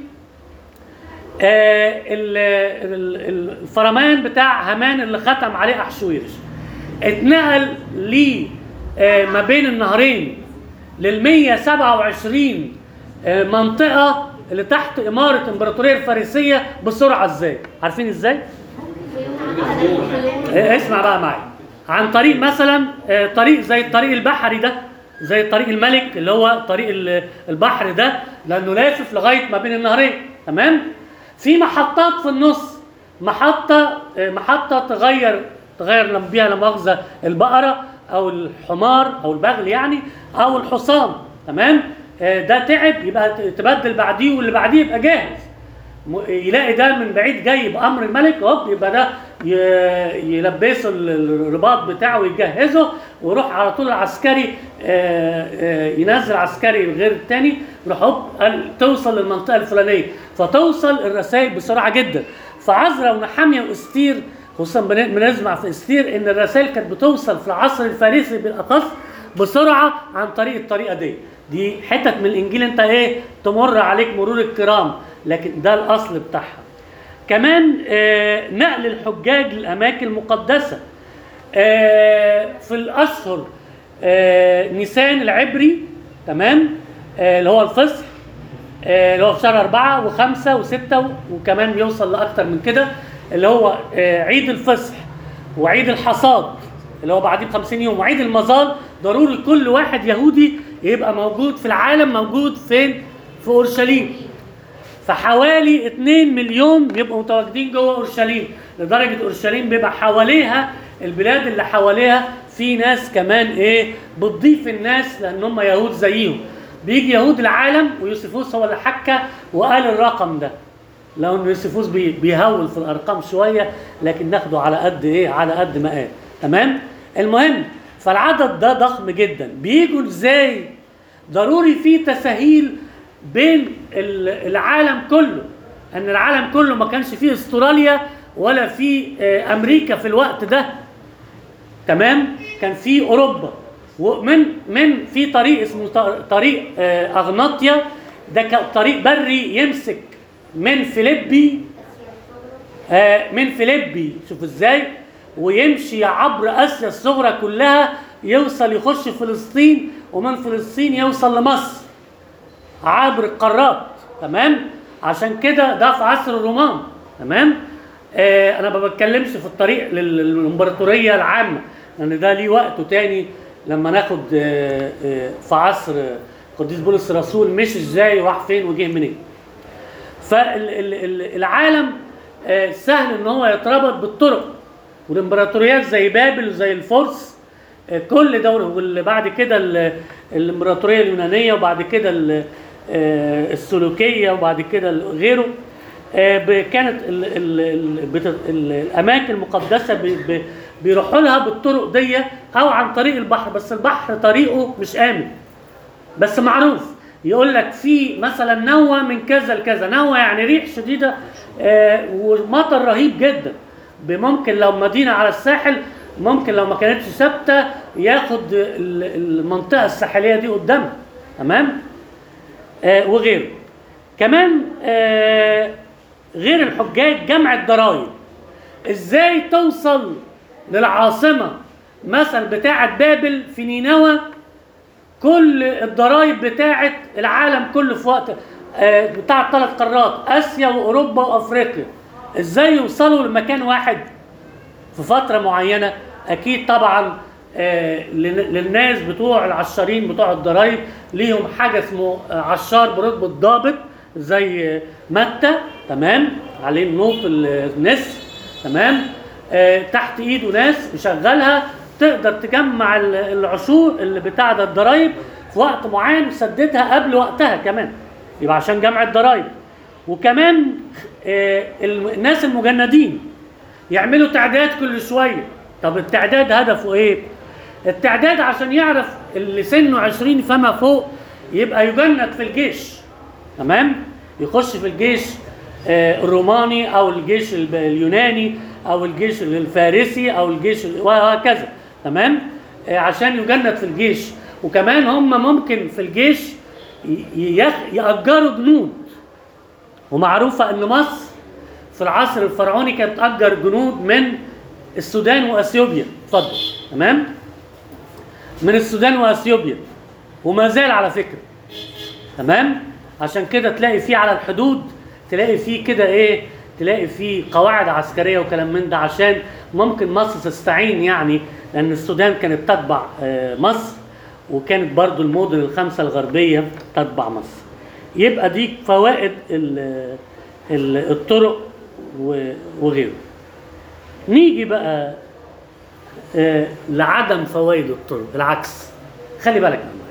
آه ال- ال- ال- الفرمان بتاع هامان اللي ختم عليه احشويرش اتنقل ليه آه ما بين النهرين لل 127 آه منطقه اللي تحت اماره الامبراطوريه الفارسيه بسرعه ازاي عارفين ازاي إيه، اسمع بقى معايا عن طريق مثلا آه، طريق زي الطريق البحري ده زي طريق الملك اللي هو طريق ال- البحر ده لانه لافف لغايه ما بين النهرين تمام في محطات في النص محطه آه، محطه تغير تغير لما بيها لا مؤاخذه البقره او الحمار او البغل يعني او الحصان تمام آه، ده تعب يبقى ت- تبدل بعديه واللي بعديه يبقى جاهز م- يلاقي ده من بعيد جاي بامر الملك هوب يبقى ده ي- يلبسه ال- الرباط بتاعه ويجهزه ويروح على طول العسكري آه، آه، ينزل عسكري غير التاني يروح هوب قال توصل للمنطقه الفلانيه فتوصل الرسائل بسرعه جدا فعزرا ونحاميه واستير خصوصا بن- بنسمع في استير ان الرسائل كانت بتوصل في العصر الفارسي بالاخص بسرعه عن طريق الطريقه دي دي حتت من الانجيل انت ايه تمر عليك مرور الكرام لكن ده الاصل بتاعها كمان آه، نقل الحجاج للاماكن المقدسه آه، في الاشهر آه، نيسان العبري تمام آه، اللي هو الفصح آه، اللي هو في شهر أربعة وخمسة وستة وكمان بيوصل لأكتر من كده اللي هو آه، عيد الفصح وعيد الحصاد اللي هو بعديه ب 50 يوم وعيد المظال ضروري كل واحد يهودي يبقى موجود في العالم موجود فين؟ في أورشليم فحوالي 2 مليون بيبقوا متواجدين جوه اورشليم لدرجه اورشليم بيبقى حواليها البلاد اللي حواليها في ناس كمان ايه بتضيف الناس لان هم يهود زيهم بيجي يهود العالم ويوسفوس هو اللي حكى وقال الرقم ده لو ان يوسفوس بي- بيهول في الارقام شويه لكن ناخده على قد ايه على قد ما قال تمام المهم فالعدد ده ضخم جدا بيجوا ازاي ضروري في تسهيل بين ال- العالم كله ان العالم كله ما كانش فيه استراليا ولا في آه، امريكا في الوقت ده تمام كان في اوروبا ومن من في طريق اسمه ط- طريق آه، اغناطيا ده كان طريق بري يمسك من فيليبي آه، من فيليبي شوف ازاي ويمشي عبر اسيا الصغرى كلها يوصل يخش فلسطين ومن فلسطين يوصل لمصر عبر القارات تمام عشان كده ده في عصر الرومان تمام آه انا ما بتكلمش في الطريق لل- للامبراطوريه العامه لان ده ليه وقته تاني لما ناخد آه آه في عصر قديس بولس الرسول مش ازاي وراح فين وجه منين فالعالم سهل ان هو يتربط بالطرق والامبراطوريات زي بابل وزي الفرس آه، كل دولة واللي بعد كده ال- الامبراطوريه اليونانيه وبعد كده ال- آه، السلوكيه وبعد كده ال- غيره آه، ب- كانت ال ال ال بت- ال الاماكن المقدسه ب- ب- بيروحوا لها بالطرق دي او عن طريق البحر بس البحر طريقه مش امن بس معروف يقول لك في مثلا نوى من كذا لكذا نوى يعني ريح شديده آه، ومطر رهيب جدا ممكن لو مدينه على الساحل ممكن لو ما كانتش ثابته ياخد ال- المنطقه الساحليه دي قدامها تمام آه، وغيره كمان آه، غير الحجاج جمع الضرائب ازاي توصل للعاصمه مثلا بتاعه بابل في نينوى كل الضرائب بتاعه العالم كله في وقت آه، بتاع الثلاث قارات اسيا واوروبا وافريقيا ازاي يوصلوا لمكان واحد في فتره معينه اكيد طبعا آه، لل- للناس بتوع العشارين بتوع الضرايب ليهم حاجه اسمه آه، عشار برتبه ضابط زي آه، متى تمام عليه النوط النسر تمام آه، تحت ايده ناس يشغلها تقدر تجمع ال- العشور اللي بتاع ده الضرايب في وقت معين وسددها قبل وقتها كمان يبقى عشان جمع الضرايب وكمان آه، الم- الناس المجندين يعملوا تعداد كل شويه طب التعداد هدفه ايه التعداد عشان يعرف اللي سنه 20 فما فوق يبقى يجند في الجيش تمام يخش في الجيش آه، الروماني او الجيش الب- اليوناني او الجيش الفارسي او الجيش ال- وهكذا تمام آه، عشان يجند في الجيش وكمان هم ممكن في الجيش ي- يخ- يأجروا جنود ومعروفة ان مصر في العصر الفرعوني كانت تأجر جنود من السودان واثيوبيا اتفضل تمام من السودان واثيوبيا وما زال على فكره تمام عشان كده تلاقي فيه على الحدود تلاقي فيه كده ايه تلاقي فيه قواعد عسكريه وكلام من ده عشان ممكن مصر تستعين يعني لان السودان كانت تتبع آه، مصر وكانت برضو المدن الخمسه الغربيه تتبع مصر يبقى دي فوائد ال- ال- الطرق و- وغيره نيجي بقى آه، لعدم فوائد الطرق العكس خلي بالك من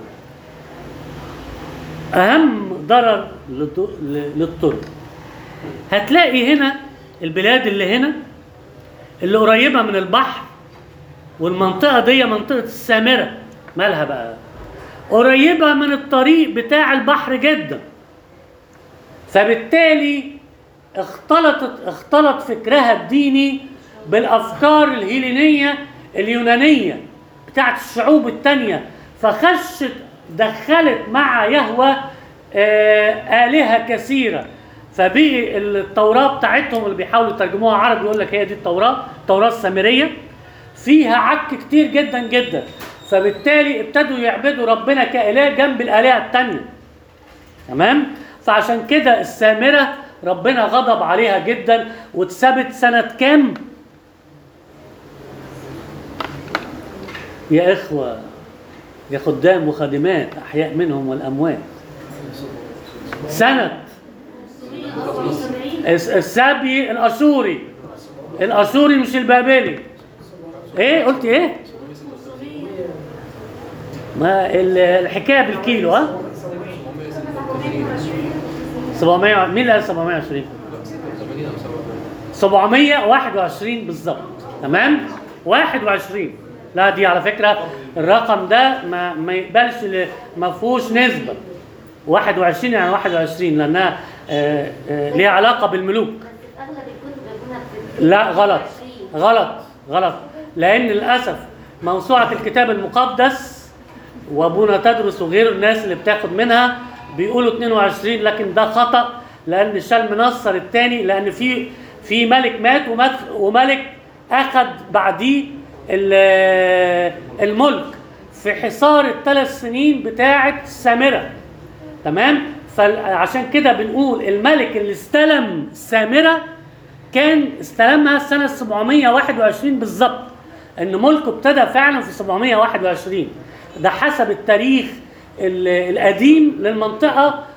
حاجة. اهم ضرر للط- ل- للطرق هتلاقي هنا البلاد اللي هنا اللي قريبه من البحر والمنطقه دي منطقه السامره مالها بقى قريبه من الطريق بتاع البحر جدا فبالتالي اختلطت اختلط فكرها الديني بالافكار الهيلينيه اليونانيه بتاعت الشعوب التانية فخشت دخلت مع يهوه آه آلهة كثيرة فبقي التوراة بتاعتهم اللي بيحاولوا يترجموها عربي يقول لك هي دي التوراة التوراة السامرية فيها عك كتير جدا جدا فبالتالي ابتدوا يعبدوا ربنا كإله جنب الآلهة التانية تمام فعشان كده السامرة ربنا غضب عليها جدا واتثبت سنة كام يا إخوة يا خدام وخادمات أحياء منهم والأموات سنة الس- السبي الأشوري الأشوري مش البابلي إيه قلت إيه؟ ما ال- الحكاية بالكيلو ها؟ 700 مين اللي قال 720 721 بالظبط تمام 21 لا دي على فكره الرقم ده ما ما يقبلش ل- ما فيهوش نسبه 21 يعني 21 لانها آه، آه، ليها علاقه بالملوك اغلب الكتب يكونها لا غلط غلط غلط لان للاسف موسوعه الكتاب المقدس وابونا تدرس وغير الناس اللي بتاخد منها بيقولوا 22 لكن ده خطا لان شال منصر الثاني لان في في ملك مات ومات وملك اخذ بعديه ال- الملك في حصار الثلاث سنين بتاعه السامره تمام فعشان كده بنقول الملك اللي استلم السامره كان استلمها سنة 721 بالظبط ان ملكه ابتدى فعلا في 721 ده حسب التاريخ ال- القديم للمنطقة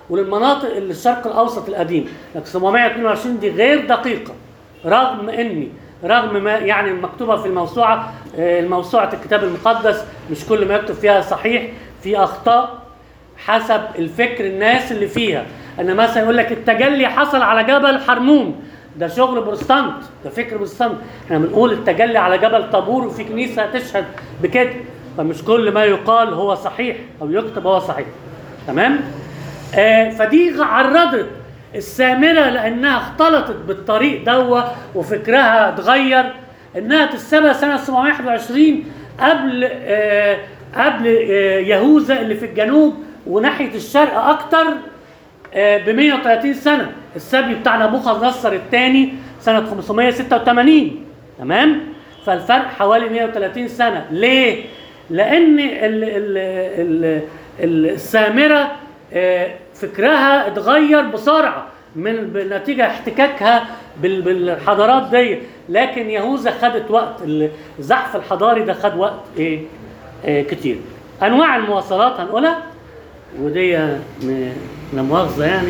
وللمناطق اللي الشرق الاوسط القديم لكن 722 دي غير دقيقه رغم اني رغم ما يعني مكتوبه في الموسوعه آه، الموسوعه الكتاب المقدس مش كل ما يكتب فيها صحيح في اخطاء حسب الفكر الناس اللي فيها ان مثلا يقول لك التجلي حصل على جبل حرمون ده شغل بروتستانت ده فكر بروتستانت احنا بنقول التجلي على جبل طابور وفي كنيسه تشهد بكده فمش كل ما يقال هو صحيح او يكتب هو صحيح تمام آه فدي عرضت السامره لانها اختلطت بالطريق دوا وفكرها اتغير انها تتسبى سنه 721 قبل آه قبل آه يهوذا اللي في الجنوب وناحيه الشرق اكتر ب 130 سنه السبي بتاع نبوخذ نصر الثاني سنه 586 تمام فالفرق حوالي 130 سنه ليه لان ال ال ال ال السامره آه، فكرها اتغير بسرعه من نتيجه احتكاكها بال- بالحضارات دي لكن يهوذا خدت وقت الزحف الحضاري ده خد وقت ايه آه، كتير انواع المواصلات هنقولها ودي م- لا مؤاخذه يعني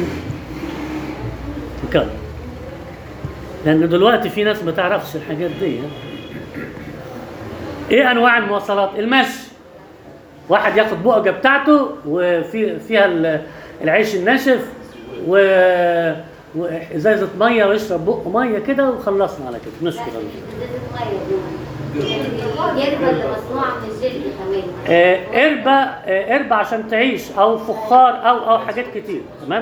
نكمل لان دلوقتي في ناس ما تعرفش الحاجات دي ايه انواع المواصلات المشي واحد ياخد بقجه بتاعته وفي فيها ال- العيش الناشف و وازازه ميه ويشرب بق ميه كده وخلصنا على كده نشكر الله الجربة اللي مصنوعة من الجلد كمان آه، قربة آه، قربة عشان تعيش او فخار او او حاجات كتير تمام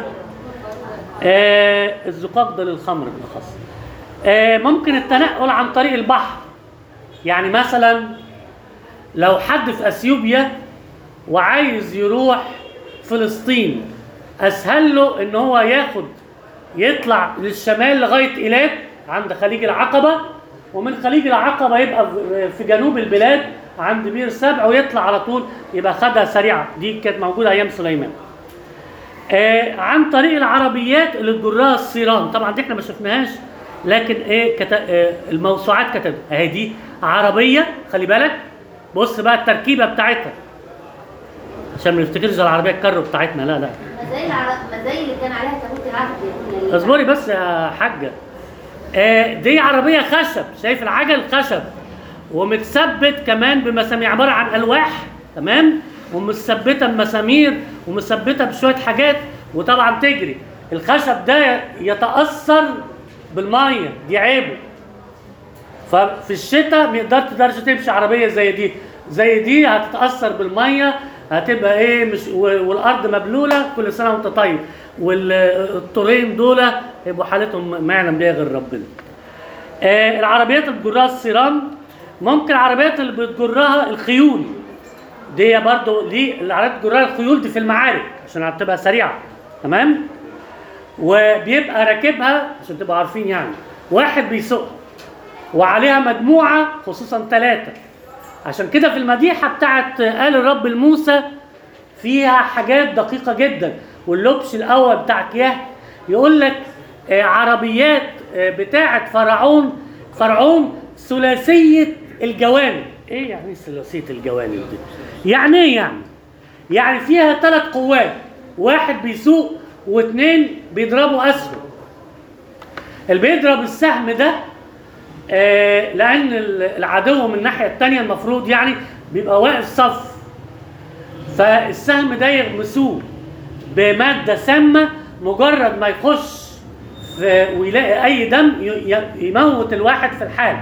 آه، الزقاق ده للخمر بالاخص آه، ممكن التنقل عن طريق البحر يعني مثلا لو حد في اثيوبيا وعايز يروح فلسطين اسهل له ان هو ياخد يطلع للشمال لغايه ايلات عند خليج العقبه ومن خليج العقبه يبقى في جنوب البلاد عند بير سبع ويطلع على طول يبقى خدها سريعه دي كانت موجوده ايام سليمان آه عن طريق العربيات اللي تجرها الصيران طبعا دي احنا ما شفناهاش لكن ايه كت... آه الموسوعات كتبت اهي دي عربيه خلي بالك بص بقى التركيبه بتاعتها عشان ما نفتكرش العربيه الكارو بتاعتنا لا لا ما زي العر... ما زي اللي كان عليها تابوت العهد يا ابني. اصبري بس يا حاجه آه دي عربيه خشب شايف العجل خشب ومتثبت كمان بمسامير عباره عن الواح تمام ومثبته بمسامير ومثبته بشويه حاجات وطبعا تجري الخشب ده يتاثر بالميه دي عيبه ففي الشتاء ما يقدرش تقدرش تمشي عربيه زي دي زي دي هتتاثر بالميه هتبقى ايه مش و- والارض مبلوله كل سنه وانت طيب والطورين دول يبقوا حالتهم ما يعلم بيها غير ربنا. آه العربيات اللي بتجرها الصيران ممكن العربيات اللي بتجرها الخيول دي برضو دي العربيات بتجرها الخيول دي في المعارك عشان تبقى سريعه تمام؟ وبيبقى راكبها عشان تبقوا عارفين يعني واحد بيسوقها وعليها مجموعة خصوصا ثلاثة عشان كده في المديحة بتاعت آل الرب لموسى فيها حاجات دقيقة جدا واللبس الأول بتاع كياه يقول لك آه، عربيات آه، بتاعت فرعون فرعون ثلاثية الجوانب ايه يعني ثلاثية الجوانب دي؟ يعني ايه يعني؟ يعني فيها ثلاث قوات واحد بيسوق واثنين بيضربوا اسهم اللي بيضرب السهم ده آه، لان ال- العدو من الناحيه الثانيه المفروض يعني بيبقى واقف صف فالسهم ده يغمسوه بماده سامه مجرد ما يخش في ويلاقي اي دم ي- ي- يموت الواحد في الحال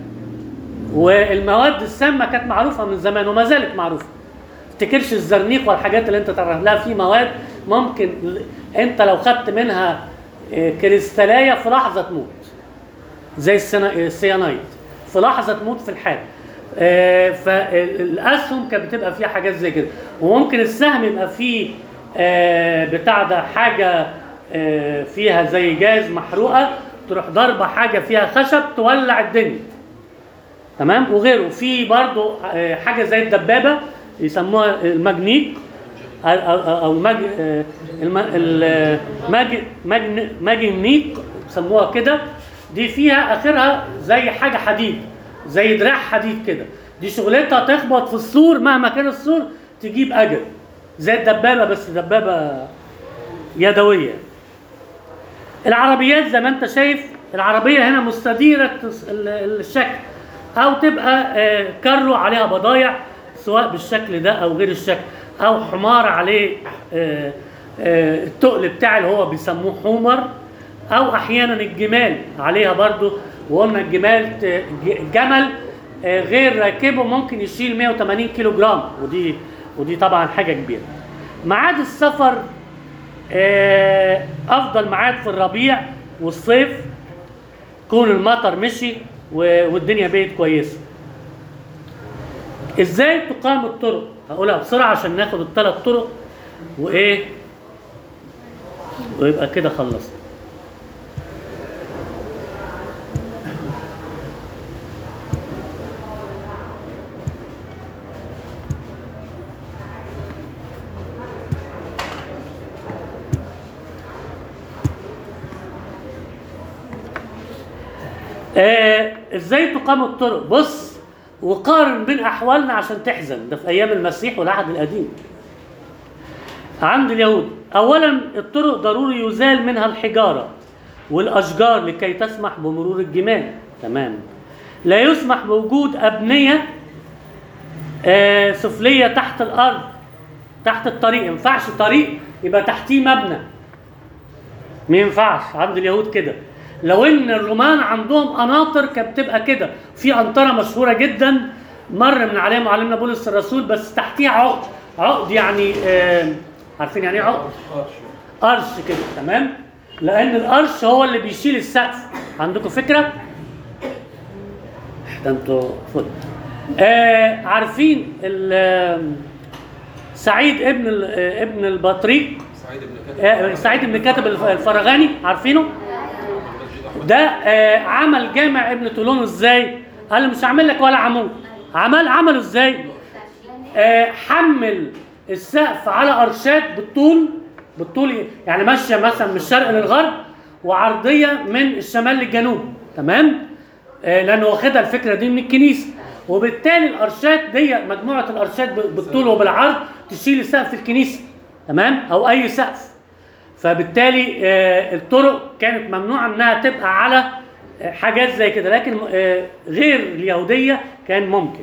والمواد السامه كانت معروفه من زمان وما زالت معروفه تفتكرش الزرنيق والحاجات اللي انت تعرف لها في مواد ممكن ل- انت لو خدت منها آه، كريستالايه في لحظه تموت زي السنا- السيانايد في لحظه تموت في الحال آه، فالاسهم كانت بتبقى فيها حاجات زي كده وممكن السهم يبقى فيه آه، بتاع ده حاجه آه، فيها زي جاز محروقه تروح ضربه حاجه فيها خشب تولع الدنيا تمام وغيره في برضو آه، حاجه زي الدبابه يسموها المجنيق او أو- أو المج آه، الم- ال- مج- مجن- مجنيق يسموها كده دي فيها اخرها زي حاجه حديد زي دراع حديد كده دي شغلتها تخبط في السور مهما كان السور تجيب اجل زي الدبابه بس دبابه يدويه العربيات زي ما انت شايف العربيه هنا مستديره ال- الشكل او تبقى آه، كارو عليها بضايع سواء بالشكل ده او غير الشكل او حمار عليه آه، آه، التقل بتاع اللي هو بيسموه حمر او احيانا الجمال عليها برضو وقلنا الجمال ت- ج- جمل آه، غير راكبه ممكن يشيل 180 كيلو جرام ودي ودي طبعا حاجه كبيره ميعاد السفر آه، افضل ميعاد في الربيع والصيف كون المطر مشي و- والدنيا بقت كويسه ازاي تقام الطرق هقولها بسرعه عشان ناخد الثلاث طرق وايه ويبقى كده خلصنا آه ازاي تقام الطرق بص وقارن بين احوالنا عشان تحزن ده في ايام المسيح والعهد القديم عند اليهود اولا الطرق ضروري يزال منها الحجاره والاشجار لكي تسمح بمرور الجمال تمام لا يسمح بوجود ابنيه آه سفليه تحت الارض تحت الطريق ما ينفعش طريق يبقى تحتيه مبنى ما ينفعش عند اليهود كده لو ان الرومان عندهم قناطر كانت بتبقى كده في قنطره مشهوره جدا مر من عليها معلمنا بولس الرسول بس تحتيها عقد عقد يعني آه عارفين يعني ايه عقد قرش كده تمام لان القرش هو اللي بيشيل السقف عندكم فكره ده انتوا فل آه عارفين ال- سعيد ابن ال- آه، ابن البطريق سعيد بن كتب آه، سعيد بن كاتب الف- الفرغاني عارفينه ده آه، عمل جامع ابن طولون ازاي قال له مش هعمل لك ولا عمود عمل عمله ازاي آه، حمل السقف على ارشات بالطول بالطول يعني ماشيه مثلا من الشرق للغرب وعرضيه من الشمال للجنوب تمام آه، لانه واخدها الفكره دي من الكنيسه وبالتالي الارشات دي مجموعه الارشات ب- بالطول وبالعرض تشيل سقف الكنيسه تمام او اي سقف فبالتالي آه، الطرق كانت ممنوعه انها تبقى على آه، حاجات زي كده لكن آه، غير اليهوديه كان ممكن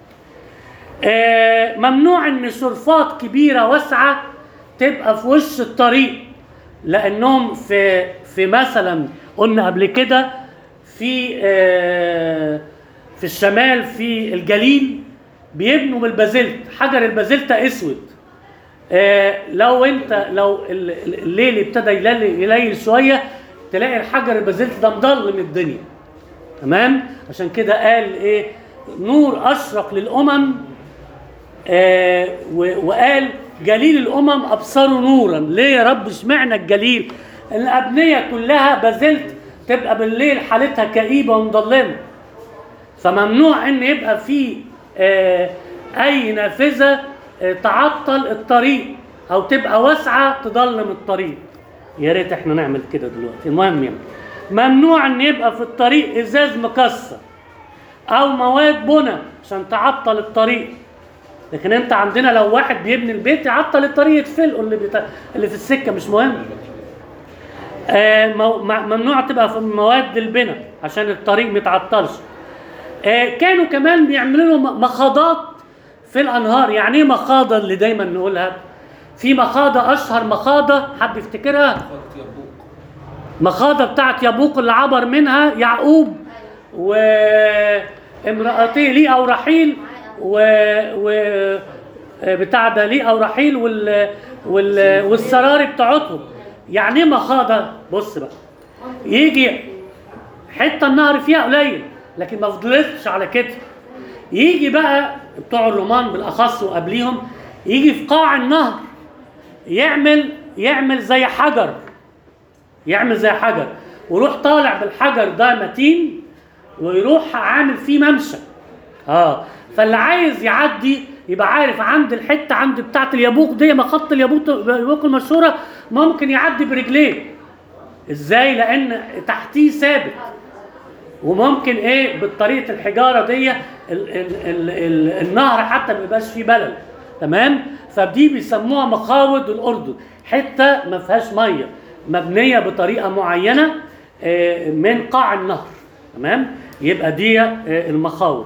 آه، ممنوع ان شرفات كبيره واسعه تبقى في وش الطريق لانهم في في مثلا قلنا قبل كده في آه، في الشمال في الجليل بيبنوا بالبازلت حجر البازلت اسود آه، لو انت لو ال- ال- الليل ابتدى يليل, يليل شويه تلاقي الحجر البازلت ده مضلم الدنيا تمام عشان كده قال ايه نور اشرق للامم آه و- وقال جليل الامم ابصروا نورا ليه يا رب اشمعنى الجليل الابنيه كلها بازلت تبقى بالليل حالتها كئيبه ومظلمه فممنوع ان يبقى في آه، اي نافذه آه، تعطل الطريق او تبقى واسعه تضلم الطريق يا ريت احنا نعمل كده دلوقتي المهم يعني ممنوع ان يبقى في الطريق ازاز مكسر او مواد بنى عشان تعطل الطريق لكن انت عندنا لو واحد بيبني البيت يعطل الطريق يتفلقوا اللي بتا... اللي في السكه مش مهم آه، مو- م- ممنوع تبقى في مواد البناء عشان الطريق ما يتعطلش آه، كانوا كمان بيعملوا له م- مخاضات في الانهار يعني ايه مخاضه اللي دايما نقولها في مخاضه اشهر مخاضه حد يفتكرها خالد يبوق مخاضة بتاعت يبوق اللي عبر منها يعقوب وامرأتيه ليئة ورحيل و, و... بتاع ده ليئة ورحيل وال... وال... والسراري بتاعتهم يعني ايه مخاضة بص بقى يجي حتة النهر فيها قليل لكن ما فضلتش على كده يجي بقى بتوع الرومان بالاخص وقبليهم يجي في قاع النهر يعمل يعمل زي حجر يعمل زي حجر ويروح طالع بالحجر ده متين ويروح عامل فيه ممشى اه فاللي عايز يعدي يبقى عارف عند الحته عند بتاعه اليابوق دي مخط اليابوق اليابوق المشهوره ممكن يعدي برجليه ازاي لان تحتيه ثابت وممكن ايه بطريقه الحجاره دي ال ال ال ال النهر حتى ما يبقاش فيه بلل تمام فدي بيسموها مخاوض الاردن حته ما فيهاش ميه مبنيه بطريقه معينه آه، من قاع النهر تمام يبقى دي آه، المخاوض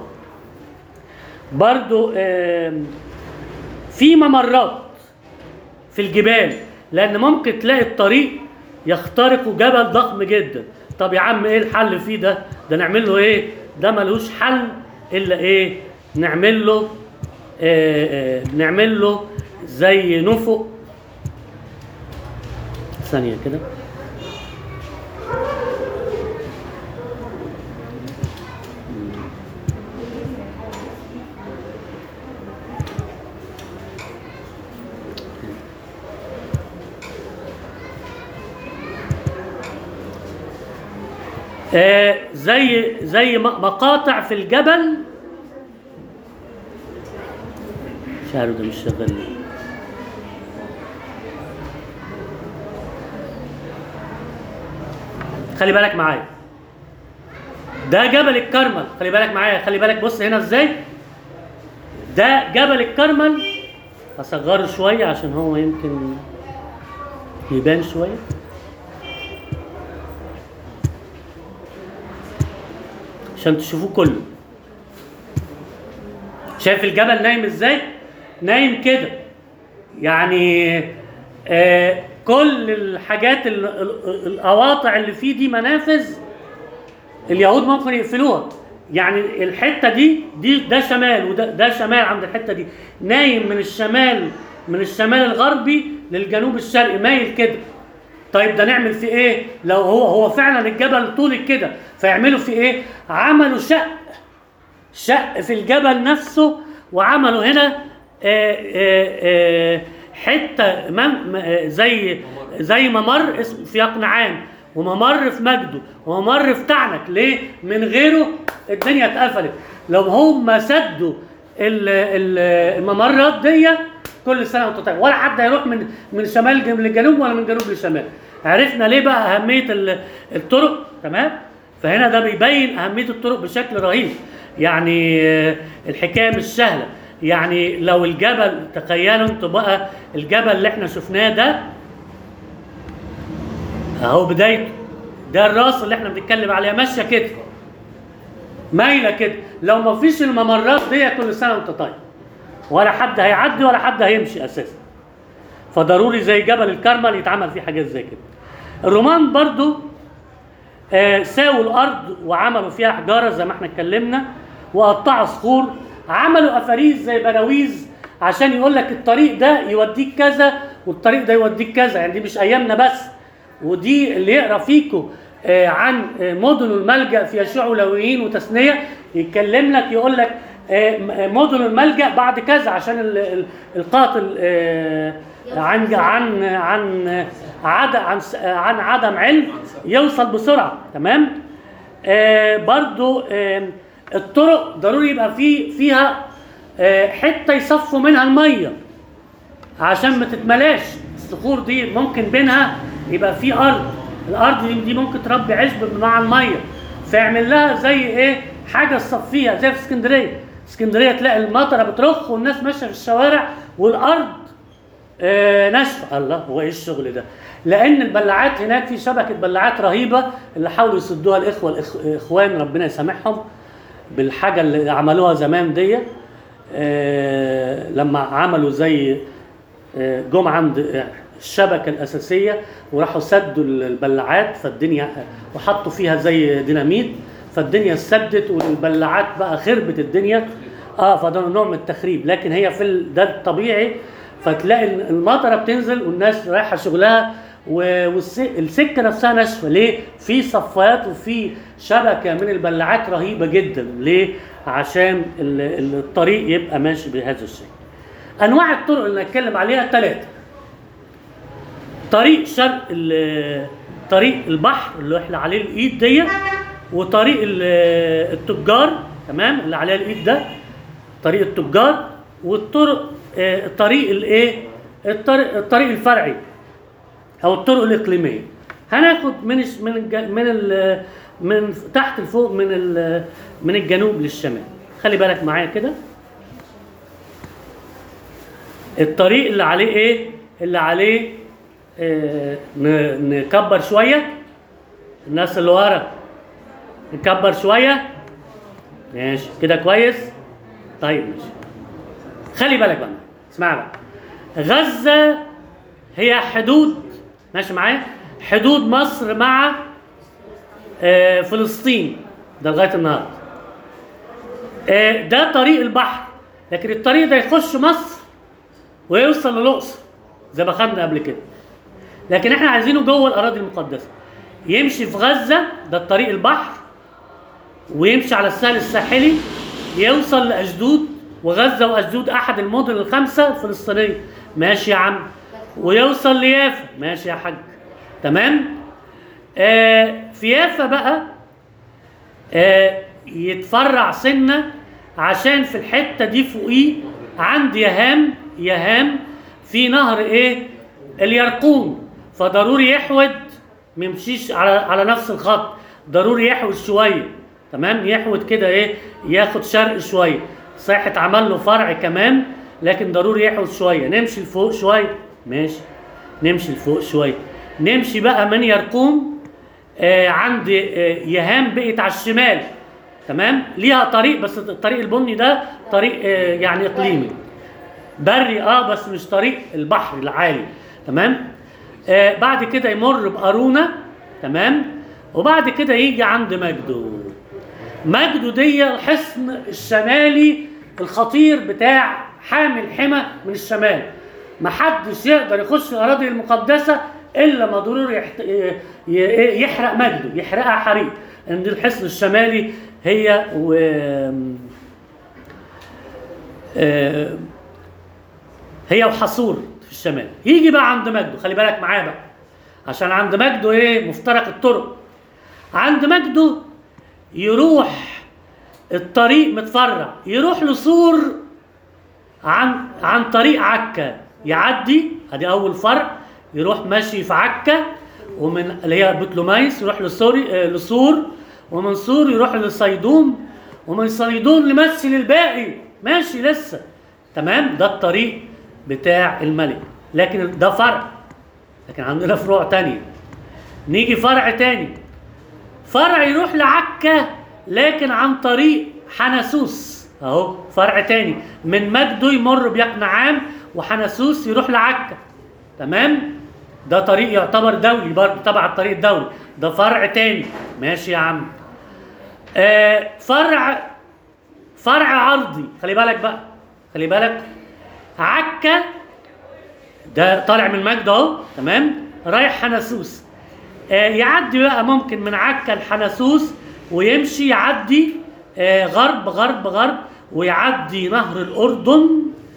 برضو آم، في ممرات في الجبال لان ممكن تلاقي الطريق يخترق جبل ضخم جدا طب يا عم ايه الحل فيه ده ده نعمل له ايه ده ملوش حل الا ايه نعمل له آه آه نعمل له زي نفق ثانيه كده آه زي زي م- مقاطع في الجبل مش عارف ده مش شغال ليه. خلي بالك معايا ده جبل الكرمل خلي بالك معايا خلي بالك بص هنا ازاي ده جبل الكرمل هصغره شويه عشان هو يمكن يبان شويه عشان تشوفوه كله شايف الجبل نايم ازاي نايم كده يعني آه كل الحاجات ال- ال- القواطع اللي فيه دي منافذ اليهود ممكن يقفلوها يعني الحته دي دي ده شمال وده ده شمال عند الحته دي نايم من الشمال من الشمال الغربي للجنوب الشرقي مايل كده طيب ده نعمل فيه ايه لو هو هو فعلا الجبل طول كده فيعملوا فيه ايه عملوا شق شق في الجبل نفسه وعملوا هنا آه، آه، آه، حته مم- آه، زي زي ممر اسمه في يقنعان وممر في مجده وممر في تعنك ليه؟ من غيره الدنيا اتقفلت لو هم سدوا ال- ال- الممرات دي كل سنه وانت طيب ولا حد هيروح من من شمال جم- للجنوب ولا من جنوب لشمال عرفنا ليه بقى اهميه ال- الطرق تمام فهنا ده بيبين اهميه الطرق بشكل رهيب يعني آه، الحكايه مش سهله يعني لو الجبل تخيلوا انتوا بقى الجبل اللي احنا شفناه ده اهو بدايته ده الراس اللي احنا بنتكلم عليها ماشيه كده مايله كده لو ما فيش الممرات دي كل سنه وانت طيب ولا حد هيعدي ولا حد هيمشي اساسا فضروري زي جبل الكرمل يتعمل فيه حاجات زي كده الرومان برضو آه، ساووا الارض وعملوا فيها حجاره زي ما احنا اتكلمنا وقطعوا صخور عملوا افاريز زي براويز عشان يقول لك الطريق ده يوديك كذا والطريق ده يوديك كذا يعني دي مش ايامنا بس ودي اللي يقرا فيكم آه، عن آه، مدن الملجا في يشوع ولويين وتثنيه يتكلم لك يقول لك آه، م- آه، مدن الملجا بعد كذا عشان ال- ال- القاتل آه، عن عن عن عدم عن عن عدم علم يوصل بسرعه تمام آه برضو آه الطرق ضروري يبقى في فيها آه حته يصفوا منها الميه عشان ما تتملاش الصخور دي ممكن بينها يبقى في ارض الارض دي, دي ممكن تربي عشب مع الميه فيعمل لها زي ايه حاجه تصفيها زي في اسكندريه اسكندريه تلاقي المطره بترخ والناس ماشيه في الشوارع والارض آه ناشفه الله هو ايه الشغل ده لان البلاعات هناك في شبكه بلاعات رهيبه اللي حاولوا يسدوها الاخوه الاخوان ربنا يسامحهم بالحاجه اللي عملوها زمان دي آه لما عملوا زي آه جم عند آه، الشبكه الاساسيه وراحوا سدوا البلاعات فالدنيا وحطوا فيها زي ديناميت فالدنيا سدت والبلاعات بقى خربت الدنيا اه فده نوع من التخريب لكن هي في ال- ده الطبيعي فتلاقي المطره بتنزل والناس رايحه شغلها والسكه نفسها ناشفه ليه؟ في صفات وفي شبكه من البلاعات رهيبه جدا ليه؟ عشان ال- ال- الطريق يبقى ماشي بهذا الشكل. انواع الطرق اللي نتكلم عليها ثلاثه. طريق شرق ال- طريق البحر اللي احنا عليه الايد دي وطريق ال- التجار تمام اللي عليه الايد ده طريق التجار والطرق آه، الطريق الايه الطريق الطريق الفرعي او الطرق الاقليميه هناخد من الش- من الج- من ال- من تحت لفوق من ال- من الجنوب للشمال خلي بالك معايا كده الطريق اللي عليه ايه اللي عليه آه ن- نكبر شويه الناس اللي ورا نكبر شويه ماشي كده كويس طيب ماشي خلي بالك بقى اسمع بقى غزه هي حدود ماشي معايا حدود مصر مع آه، فلسطين ده لغايه النهارده آه، ده طريق البحر لكن الطريق ده يخش مصر ويوصل للاقصر زي ما خدنا قبل كده لكن احنا عايزينه جوه الاراضي المقدسه يمشي في غزه ده الطريق البحر ويمشي على السهل الساحلي يوصل لاشدود وغزه واشدود احد المدن الخمسه الفلسطينيه ماشي يا عم ويوصل ليافا ماشي يا حاج تمام آه في يافا بقى آه يتفرع سنه عشان في الحته دي فوقيه عند يهام يهام في نهر ايه اليرقون فضروري يحود ما يمشيش على على نفس الخط ضروري يحود شويه تمام يحود كده ايه ياخد شرق شويه صحيح اتعمل له فرع كمان لكن ضروري يحود شويه نمشي لفوق شويه ماشي نمشي لفوق شويه نمشي بقى من يرقوم آه عند آه يهام بقت على الشمال تمام ليها طريق بس الطريق البني ده طريق آه يعني اقليمي بري اه بس مش طريق البحر العالي تمام آه بعد كده يمر بقارونه تمام وبعد كده يجي عند مجدو مجدو دي الحصن الشمالي الخطير بتاع حامل حمى من الشمال محدش يقدر يخش الاراضي المقدسه الا ما ضروري يحت... ي- ي- يحرق مجده يحرقها حريق ان الحصن الشمالي هي و آه، هي وحصور في الشمال يجي بقى عند مجده خلي بالك معاه بقى عشان عند مجده ايه مفترق الطرق عند مجده يروح الطريق متفرع يروح لسور عن عن طريق عكا يعدي ادي اول فرع يروح ماشي في عكا ومن اللي هي بطلميس يروح لسوري آه، لسور ومن سور يروح لصيدوم ومن صيدون لمثل الباقي ماشي لسه تمام ده الطريق بتاع الملك لكن ده فرع لكن عندنا فروع تانية نيجي فرع تاني فرع يروح لعكا لكن عن طريق حنسوس اهو فرع تاني من مجده يمر بيقنعام وحنسوس يروح لعكا تمام ده طريق يعتبر دولي برضه تبع الطريق الدولي ده فرع تاني ماشي يا عم آه فرع فرع عرضي خلي بالك بقى خلي بالك عكا ده طالع من مجد اهو تمام رايح حنسوس آه يعدي بقى ممكن من عكا لحنسوس ويمشي يعدي آه غرب غرب غرب ويعدي نهر الاردن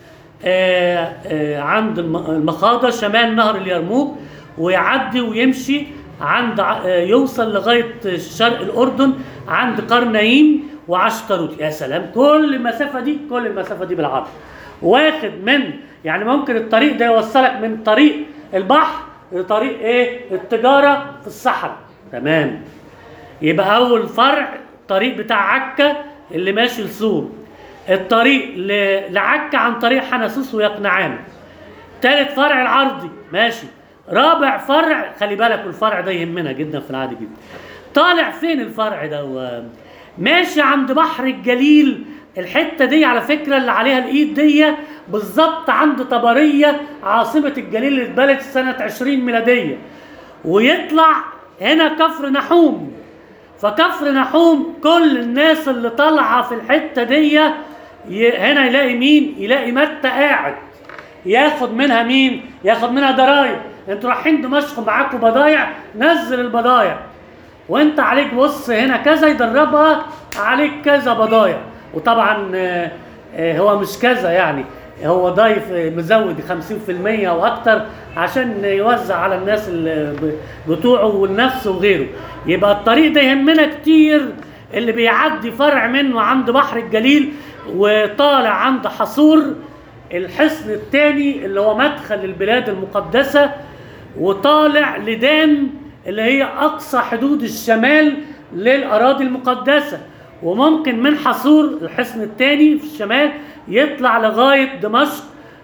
آه آه عند الم- المخاضة شمال نهر اليرموك ويعدي ويمشي عند ع- آه يوصل لغاية شرق الأردن عند قرنين وعشتروت يا سلام كل المسافة دي كل المسافة دي بالعرض واخد من يعني ممكن الطريق ده يوصلك من طريق البحر لطريق ايه التجارة في الصحراء تمام يبقى اول فرع الطريق بتاع عكا اللي ماشي لسور الطريق ل- لعكا عن طريق حنسوس ويقنعان تالت فرع العرضي ماشي رابع فرع خلي بالك الفرع ده يهمنا جدا في العادي جدا طالع فين الفرع ده و- ماشي عند بحر الجليل الحته دي على فكره اللي عليها الايد دي بالظبط عند طبريه عاصمه الجليل اللي اتبنت سنه 20 ميلاديه ويطلع هنا كفر نحوم فكفر نحوم كل الناس اللي طالعه في الحته دي ي- هنا يلاقي مين؟ يلاقي متى قاعد ياخد منها مين؟ ياخد منها ضرايب انتوا رايحين دمشق معاكم بضايع نزل البضايع وانت عليك بص هنا كذا يدربها عليك كذا بضايع وطبعا آه، آه، هو مش كذا يعني هو ضايف آه، مزود 50% او اكتر عشان يوزع على الناس اللي ب- بتوعه والنفس وغيره يبقى الطريق ده يهمنا كتير اللي بيعدي فرع منه عند بحر الجليل وطالع عند حصور الحصن الثاني اللي هو مدخل البلاد المقدسه وطالع لدان اللي هي اقصى حدود الشمال للاراضي المقدسه وممكن من حصور الحصن الثاني في الشمال يطلع لغايه دمشق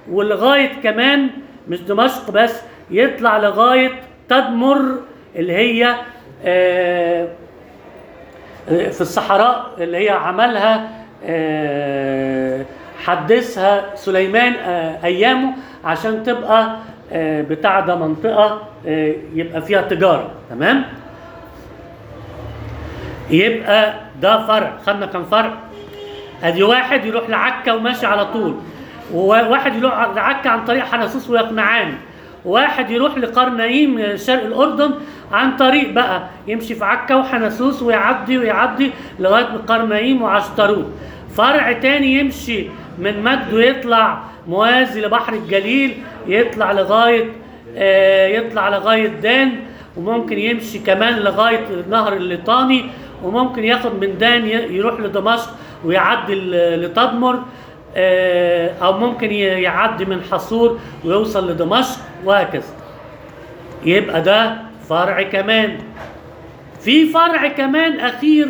ولغايه كمان مش دمشق بس يطلع لغايه تدمر اللي هي آه، في الصحراء اللي هي عملها آه، حدثها سليمان آه، ايامه عشان تبقى آه، بتاع ده منطقه آه، يبقى فيها تجاره تمام يبقى ده فرع خدنا كم فرع ادي واحد يروح لعكا وماشي على طول وواحد يروح لعكا عن طريق حنسوس ويقنعان واحد يروح لقرنايم شرق الاردن عن طريق بقى يمشي في عكا وحنسوس ويعدي ويعدي لغايه قرنايم وعشتروت فرع تاني يمشي من مجده يطلع موازي لبحر الجليل يطلع لغايه آه، يطلع لغايه دان وممكن يمشي كمان لغايه نهر الليطاني وممكن ياخد من دان ي- يروح لدمشق ويعدي ل- لتدمر آه، او ممكن ي- يعدي من حصور ويوصل لدمشق وهكذا يبقى ده فرع كمان في فرع كمان اخير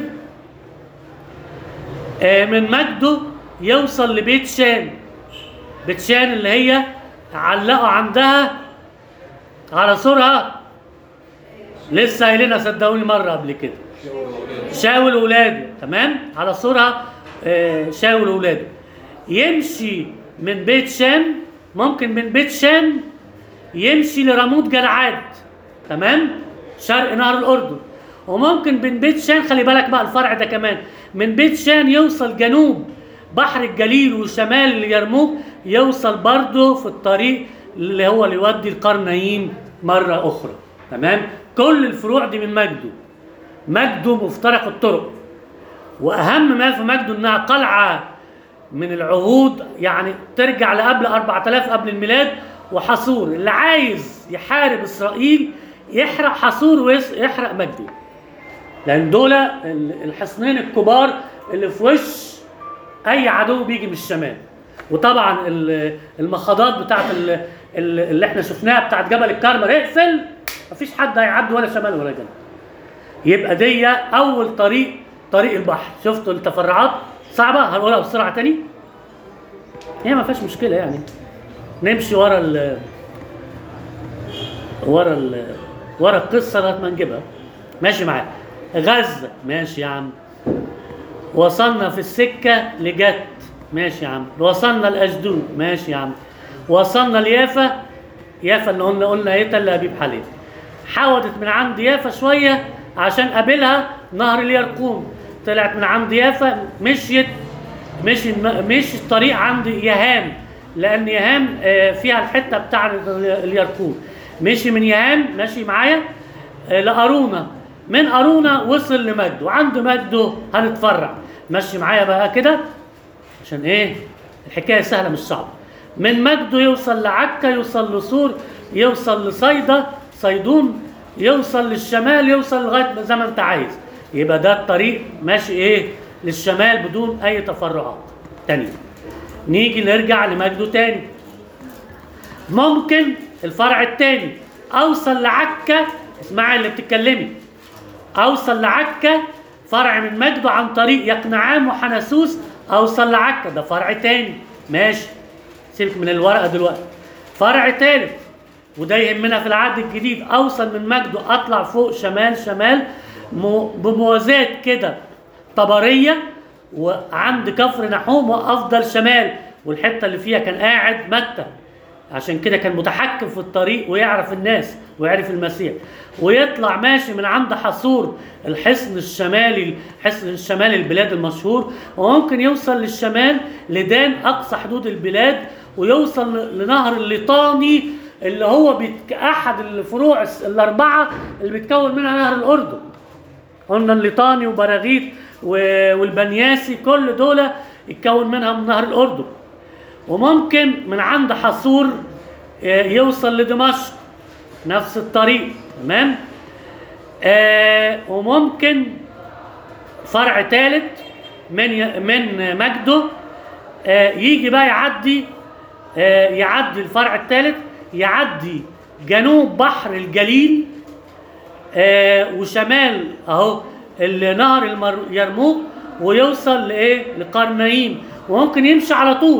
آه، من مجده يوصل لبيت شان بيت شان اللي هي علقوا عندها على سورها لسه قايلينها صدقوني مره قبل كده شاول ولاده تمام على سورها آه، شاول ولاده يمشي من بيت شان ممكن من بيت شان يمشي لراموت جلعاد تمام شرق نهر الاردن وممكن من بيت شان خلي بالك بقى الفرع ده كمان من بيت شان يوصل جنوب بحر الجليل وشمال اليرموك يوصل برضه في الطريق اللي هو اللي يودي القرنايم مره اخرى تمام كل الفروع دي من مجده مجده مفترق الطرق واهم ما في مجده انها قلعه من العهود يعني ترجع لقبل 4000 قبل الميلاد وحصور اللي عايز يحارب اسرائيل يحرق حصور ويحرق مجده لان دول ال- الحصنين الكبار اللي في وش اي عدو بيجي من الشمال وطبعا ال- المخاضات بتاعت ال- ال- اللي احنا شفناها بتاعت جبل الكرمل اقفل مفيش حد هيعدي ولا شمال ولا جنوب يبقى دي اول طريق طريق البحر شفتوا التفرعات صعبه هنقولها بسرعه تاني هي ما فيهاش مشكله يعني نمشي ورا ال ورا ال ورا القصه لغايه ما نجيبها ماشي معايا غزه ماشي يا عم وصلنا في السكه لجت ماشي يا عم وصلنا لاشدود ماشي يا عم وصلنا ليافا يافا اللي قلنا قلنا ايه تل ابيب حليب حودت من عند يافا شويه عشان قابلها نهر اليرقوم طلعت من عند يافا مشيت مشي مش الطريق عند يهام لان يهام آه، فيها الحته بتاع اليرقوم مشي من يهام ماشي معايا آه، لأرونا من أرونا وصل لمجده وعند مجده هنتفرع ماشي معايا بقى كده عشان ايه الحكايه سهله مش صعبه من مجده يوصل لعكا يوصل لسور يوصل لصيدا صيدون يوصل للشمال يوصل لغايه زي ما انت عايز يبقى ده الطريق ماشي ايه للشمال بدون اي تفرعات تانية نيجي نرجع لمجده تاني ممكن الفرع التاني اوصل لعكا اسمعي اللي بتتكلمي اوصل لعكا فرع من مجده عن طريق يقنعام وحنسوس اوصل لعكا ده فرع تاني ماشي سيبك من الورقه دلوقتي فرع تالت وده يهمنا في العهد الجديد اوصل من مجده اطلع فوق شمال شمال مو- بموازاة كده طبريه وعند كفر نحوم وافضل شمال والحته اللي فيها كان قاعد متى عشان كده كان متحكم في الطريق ويعرف الناس ويعرف المسيح ويطلع ماشي من عند حصور الحصن الشمالي حصن الشمال البلاد المشهور وممكن يوصل للشمال لدان اقصى حدود البلاد ويوصل لنهر الليطاني اللي هو بيتك... احد الفروع الس- الاربعه اللي بيتكون منها نهر الاردن قلنا الليطاني وبراغيث و- والبنياسي كل دول يتكون منها من نهر الاردن وممكن من عند حصور آه، يوصل لدمشق نفس الطريق تمام آه وممكن فرع ثالث من ي- من مجده آه يجي بقى يعدي آه يعدي الفرع الثالث يعدي جنوب بحر الجليل آه وشمال اهو النهر المر- يرموك ويوصل لايه لقرنايم وممكن يمشي على طول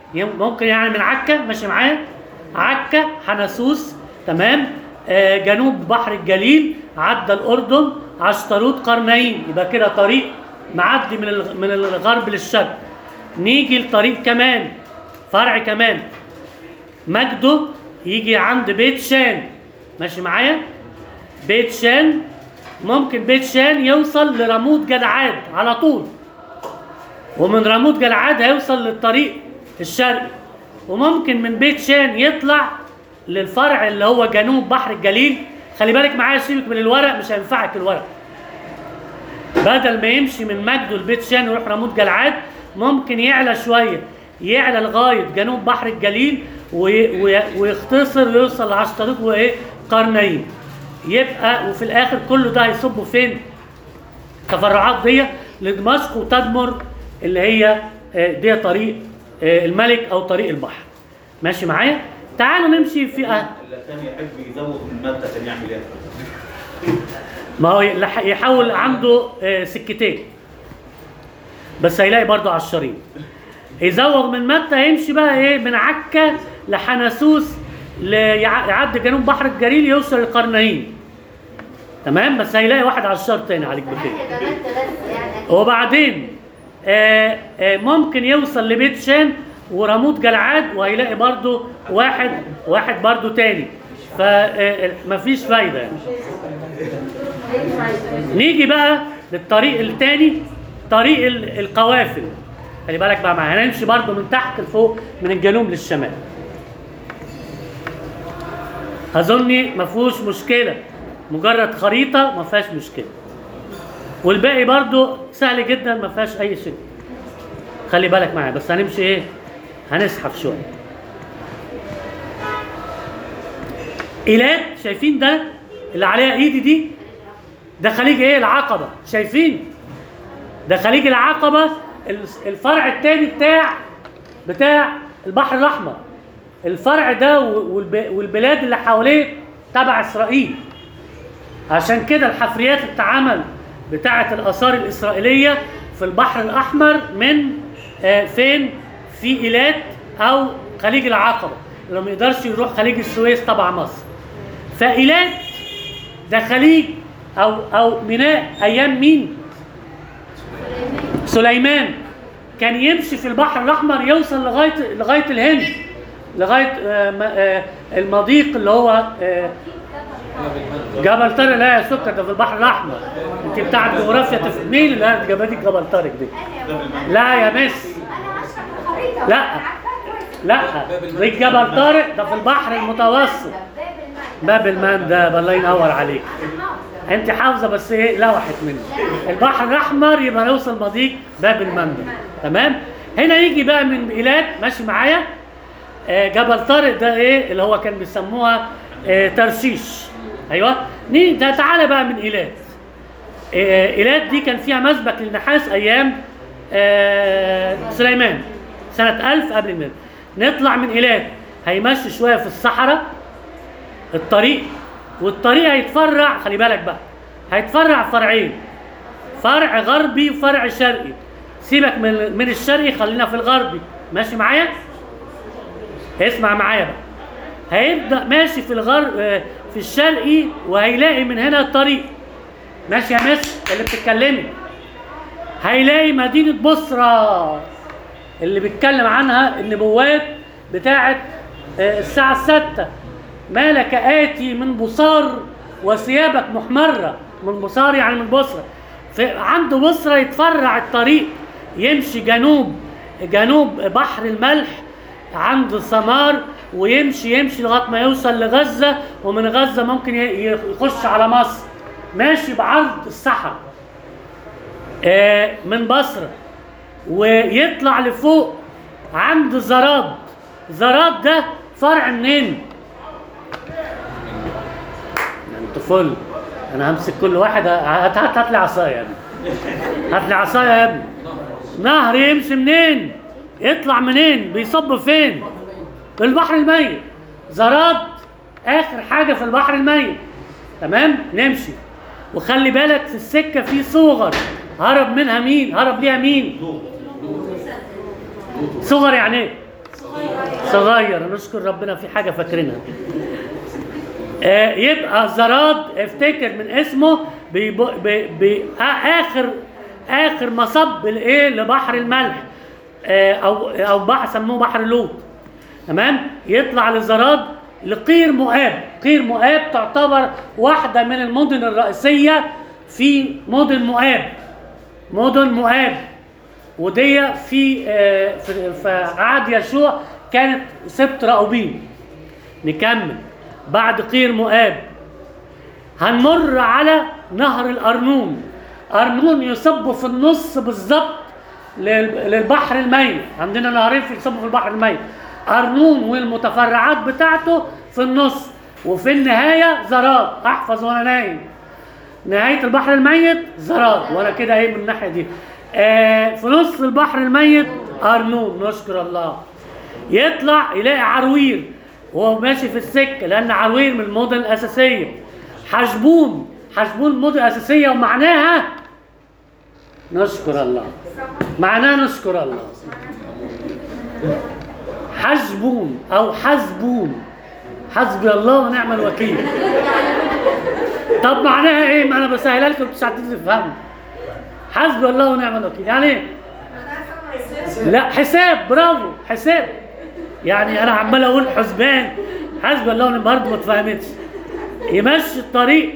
يم- ممكن يعني من عكا ماشي معايا عكا حنسوس تمام آه جنوب بحر الجليل عدى الاردن عشتروت قرنين يبقى كده طريق معدي من الغ- من الغرب للشرق نيجي لطريق كمان فرع كمان مجده يجي عند بيت شان ماشي معايا بيت شان ممكن بيت شان يوصل لرموت جلعاد على طول ومن رموت جلعاد هيوصل للطريق الشرقي وممكن من بيت شان يطلع للفرع اللي هو جنوب بحر الجليل خلي بالك معايا سيبك من الورق مش هينفعك الورق بدل ما يمشي من مجده لبيت شان يروح رموت جلعاد ممكن يعلى شويه يعلى لغايه جنوب بحر الجليل وي- وي- ويختصر ويوصل لعشتروت وايه قرنين يبقى وفي الاخر كله ده هيصبه فين؟ التفرعات دي لدمشق وتدمر اللي هي آه، دي طريق آه، الملك او طريق البحر ماشي معايا تعالوا نمشي في أه. اللي كان يحب يزود من المادة كان يعمل ايه؟ ما هو يلح- يحول عنده آه، سكتين بس هيلاقي برضه على الشريط يزوغ من متى هيمشي بقى ايه من عكا لحنسوس ليع- يعدي جنوب بحر الجليل يوصل للقرنين تمام بس هيلاقي واحد على الشرط تاني عليك بخير يبقى ما انت بس يعني أكيد. وبعدين آه آه ممكن يوصل لبيت شان ورموت جلعاد وهيلاقي برضو واحد واحد برضو تاني فمفيش فايدة يعني. نيجي بقى للطريق التاني طريق ال- القوافل خلي بالك بقى معايا هنمشي برضو من تحت لفوق من الجنوب للشمال اظني ما فيهوش مشكله مجرد خريطه ما فيهاش مشكله والباقي برضو سهل جدا ما فيهاش اي شيء خلي بالك معايا بس هنمشي ايه هنزحف شويه ايلات شايفين ده اللي عليها ايدي دي ده خليج ايه العقبه شايفين ده خليج العقبه ال- الفرع الثاني بتاع بتاع البحر الاحمر الفرع ده والب- والبلاد اللي حواليه تبع اسرائيل عشان كده الحفريات التعامل بتاعه الاثار الاسرائيليه في البحر الاحمر من آه، فين في ايلات او خليج العقبه لو ما يقدرش يروح خليج السويس تبع مصر فايلات ده خليج او او ميناء ايام مين سليمان كان يمشي في البحر الاحمر يوصل لغايه لغايه الهند لغايه آه، م- آه، المضيق اللي هو آه، جبل طارق لا يا سكر ده في البحر الاحمر انت بتاع الجغرافيا تف... مين اللي قالت جبل جبل طارق دي لا يا مس انا هشرح الخريطه لا. وأنا عارفاها كويس. لا دي جبل طارق ده في البحر المتوسط باب الماء. باب المندب الله ينور عليك أنا حافظة. انت حافظه بس ايه لوحت مني البحر الاحمر يبقى نوصل مضيق باب المندب تمام هنا يجي بقى من ايلات ماشي معايا آه، جبل طارق ده ايه اللي هو كان بيسموها آه، ترشيش ايوه ني ده تعالى بقى من ايلات آه، ايلات دي كان فيها مسبك للنحاس ايام آه، سليمان سنه 1000 قبل الميلاد نطلع من ايلات هيمشي شويه في الصحراء الطريق والطريق هيتفرع خلي بالك بقى هيتفرع فرعين فرع غربي وفرع شرقي سيبك من من الشرقي خلينا في الغربي ماشي معايا اسمع معايا بقى هيبدا ماشي في الغرب في الشرقي وهيلاقي من هنا الطريق ماشي يا مس اللي بتتكلمي هيلاقي مدينه بصرى اللي بيتكلم عنها النبوات بتاعت آه، الساعة الستة مالك آتي من بصار وثيابك محمرة من بصار يعني من بصرة في عند بصرة يتفرع الطريق يمشي جنوب جنوب بحر الملح عند سمار ويمشي يمشي لغاية ما يوصل لغزة ومن غزة ممكن ي- يخش على مصر ماشي بعرض الصحراء آه، من بصرة ويطلع لفوق عند زراد زراد ده فرع منين؟ انت فل انا همسك كل واحد هات هات هات لي عصايه يا ابني هات لي عصايه يا ابني نهر يمشي منين؟ يطلع منين؟ بيصب فين؟ في البحر الميت زراد اخر حاجه في البحر الميت تمام؟ نمشي وخلي بالك في السكه في صغر هرب منها مين؟ هرب ليها مين؟ صغر يعني ايه؟ صغير نشكر ربنا في حاجه فاكرينها آه، يبقى زراد افتكر من اسمه بيب- بي بي آ- اخر اخر مصب لايه لبحر الملح آه، او او بحر سموه بحر لوط تمام يطلع لزراد لقير مؤاب قير مؤاب تعتبر واحده من المدن الرئيسيه في مدن مؤاب مدن مؤاب ودي في آه، في في عهد يشوع كانت سبت راؤوبين نكمل بعد قير مؤاب هنمر على نهر الأرنون أرنون يصب في النص بالظبط لل- للبحر الميت عندنا نهرين في يصبوا في البحر الميت أرنون والمتفرعات بتاعته في النص وفي النهاية زراد أحفظ وأنا نايم نهاية البحر الميت زراد وأنا كده إيه من الناحية دي آه في نص البحر الميت أرنون نشكر الله يطلع يلاقي عروير وهو ماشي في السكه لان عروير من المدن الاساسيه حشبون حشبون مدن اساسيه ومعناها نشكر الله معناها نشكر الله حشبون او حزبون حسبي الله ونعم الوكيل طب معناها ايه ما انا بسهلها لكم مش عارفين تفهموا حسبي الله ونعم الوكيل يعني ايه لا حساب برافو حساب يعني انا عمال اقول حسبان حسب الله ونعم برضه ما اتفهمتش يمشي الطريق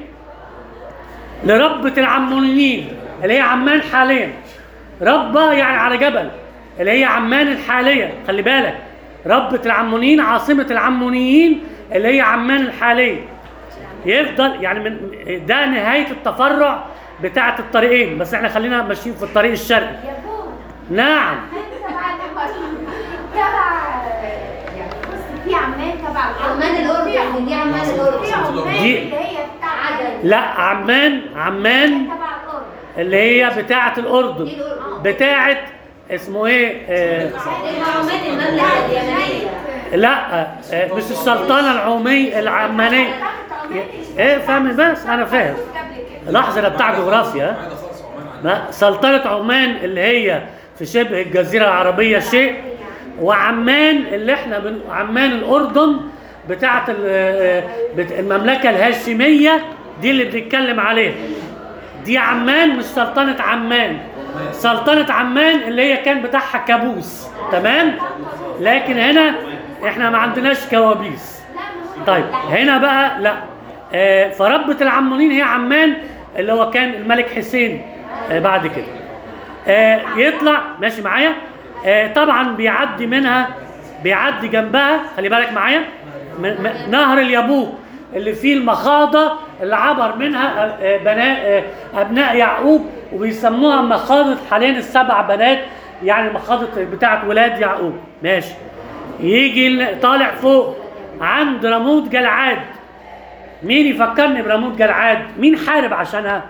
لربة العمونيين اللي هي عمان حاليا ربة يعني على جبل اللي هي عمان الحالية خلي بالك ربة العمونيين عاصمة العمونيين اللي هي عمان الحالية يفضل يعني من ده نهاية التفرع بتاعة الطريقين بس احنا خلينا ماشيين في الطريق الشرقي يا بون نعم تبع تبع يعني بص في عمان تبع عمان الأردن دي عمان الأردن في عمان دي- اللي هي بتاع عدن لا عمان عمان تبع الأردن اللي هي بتاعة الأردن دي الأردن. بتاعة اسمه ايه؟ آه عمان المملكة اليمنية لا آه مش السلطنة العومية العمانية ايه فاهم بس انا فاهم لحظة انا بتاع جغرافيا ها؟ لا سلطنة عمان اللي هي في شبه الجزيرة العربية شيء وعمان اللي احنا من عمان الأردن بتاعة ال- آه، بت- المملكة الهاشمية دي اللي بنتكلم عليها دي عمان مش سلطنة عمان سلطنة عمان اللي هي كان بتاعها كابوس تمام لكن هنا احنا ما عندناش كوابيس طيب هنا بقى لا آه فربة العمونين هي عمان اللي هو كان الملك حسين آه بعد كده آه يطلع ماشي معايا آه طبعا بيعدي منها بيعدي جنبها خلي بالك معايا م- م- نهر اليابوق اللي فيه المخاضة اللي عبر منها آه، آه، بناء آه، أبناء يعقوب وبيسموها مخاضة حاليا السبع بنات يعني مخاضة بتاعت ولاد يعقوب ماشي يجي ال- طالع فوق عند رموت جلعاد مين يفكرني برموت جلعاد مين حارب عشانها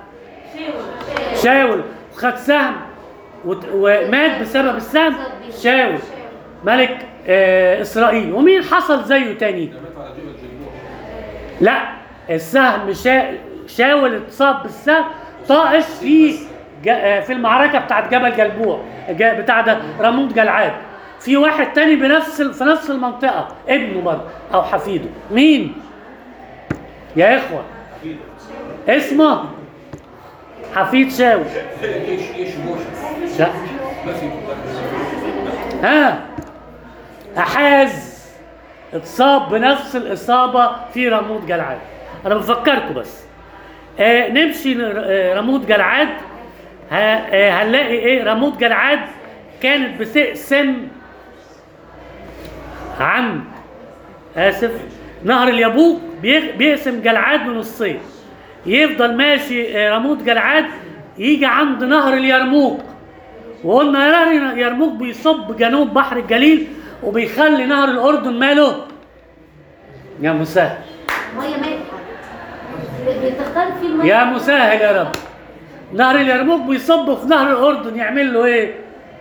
شاول وخد سهم وت- ومات بسبب السهم شاول ملك آه اسرائيل ومين حصل زيه تاني لا السهم شا... شاول اتصاب بالسهم طائش في ج... آه، في المعركه بتاعت جبل جلبوع ج... بتاع ده رموت جلعاد في واحد تاني بنفس ال... في نفس المنطقه ابنه برضه او حفيده مين يا اخوه اسمه حفيد شاول ايش ايش موشن لا ما في ها أحاز اتصاب بنفس الإصابة في رموت جلعاد أنا بفكركم بس آه نمشي ل- آه، رموت جلعاد ه- آه هنلاقي إيه رموت جلعاد كانت بتقسم عن آسف نهر اليابوق بيغ- بيقسم جلعاد لنصين يفضل ماشي آه، رموت جلعاد يجي عند نهر اليرموك وقلنا نهر يرموك بيصب جنوب بحر الجليل وبيخلي نهر الاردن ماله يا مسهل ميه مالحه بتختلط فيه الميه يا مسهل يا رب نهر اليرموك بيصب في نهر الاردن يعمل له ايه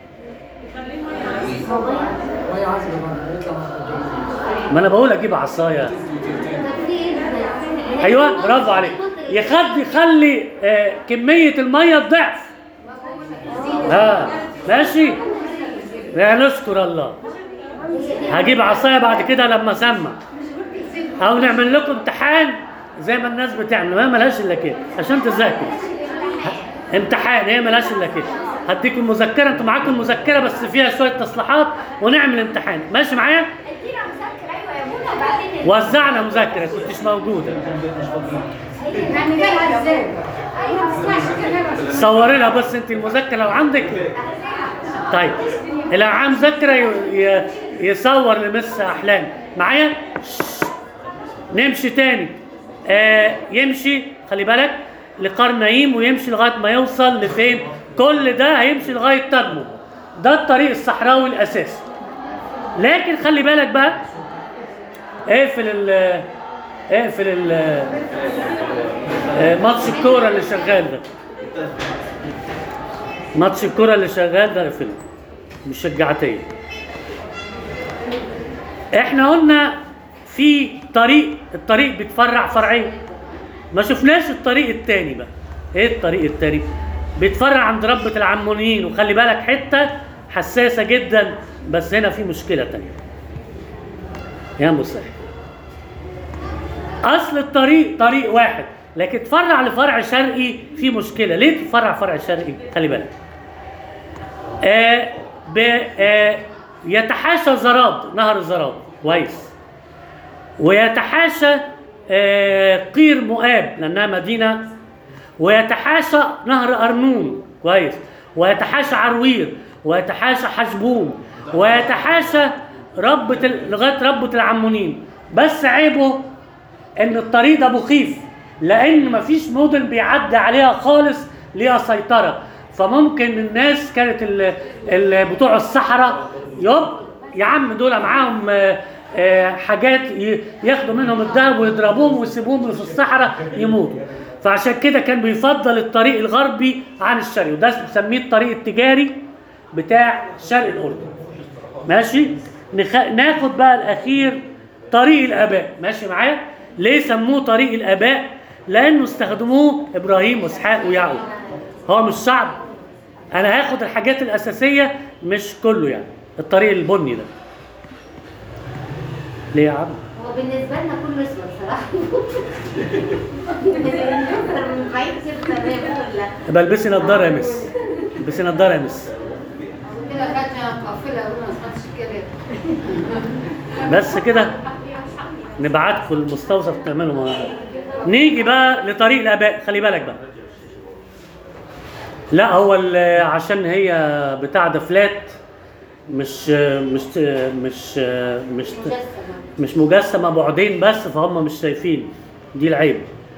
ميه عذبه بقى يطلع ما انا بقول اجيب عصايه طب في ايه ايوه برافو عليك يخد يخلي آه كميه الميه الضعف ها ماشي لا نشكر الله هجيب عصايه بعد كده لما اسمع او نعمل لكم امتحان زي ما الناس بتعمل ما ملهاش الا كده عشان تذاكروا امتحان هي ملهاش الا كده هديكم مذكره انتوا معاكم مذكره بس فيها شويه تصليحات ونعمل امتحان ماشي معايا ادينا مذاكره ايوه يا ابونا وبعدين وزعنا مذكره كنتش موجوده نعملها ازاي؟ ايوه ما اسمعش كلامك صوري لها بس انت المذكره لو عندك طيب اللي معاه مذكره ي- ي- يصور لمس احلام معايا نمشي تاني آه يمشي خلي بالك لقرنايم ويمشي لغايه ما يوصل لفين كل ده هيمشي لغايه تدمر ده الطريق الصحراوي الاساسي لكن خلي بالك بقى اقفل ال اقفل ال آه، ماتش الكوره اللي شغال ده ماتش الكرة اللي شغال ده اقفله مشجعتين احنا قلنا في طريق الطريق بيتفرع فرعين ما شفناش الطريق التاني بقى ايه الطريق التاني بيتفرع عند ربة العمونيين وخلي بالك حتة حساسة جدا بس هنا في مشكلة تانية يا مساعد اصل الطريق طريق واحد لكن تفرع لفرع شرقي في مشكله ليه تفرع فرع شرقي خلي بالك آه ب آه يتحاشى زراد نهر زراد كويس ويتحاشى آه قير مؤاب لانها مدينه ويتحاشى نهر ارنون كويس ويتحاشى عروير ويتحاشى حشبون ويتحاشى ربة ال- لغايه ربة العمونين بس عيبه ان الطريق ده مخيف لان مفيش مدن بيعدي عليها خالص ليها سيطره فممكن الناس كانت ال- ال- بتوع الصحراء يب يا عم دول معاهم آه، آه، حاجات ي- ياخدوا منهم الذهب ويضربوهم ويسيبوهم في الصحراء يموتوا فعشان كده كان بيفضل الطريق الغربي عن الشرقي وده بنسميه الطريق التجاري بتاع شرق الاردن ماشي نخ... ناخد بقى الاخير طريق الاباء ماشي معايا ليه سموه طريق الاباء لانه استخدموه ابراهيم واسحاق ويعقوب هو مش شعب انا هاخد الحاجات الاساسيه مش كله يعني الطريق البني ده ليه يا عم هو بالنسبه لنا كله اسود صراحه من بعيد كده تمام كلها بلبسي نضاره يا مس البسي نضاره يا مس كده خدنا قافله وما سمعتش الكلام بس كده نبعتكم المستوصف تعملوا مع نيجي بقى لطريق الاباء خلي بالك بقى لا هو ال- عشان هي بتاع ده فلات مش مش مش مش مش مجسمه بعدين بس فهم مش شايفين دي العيب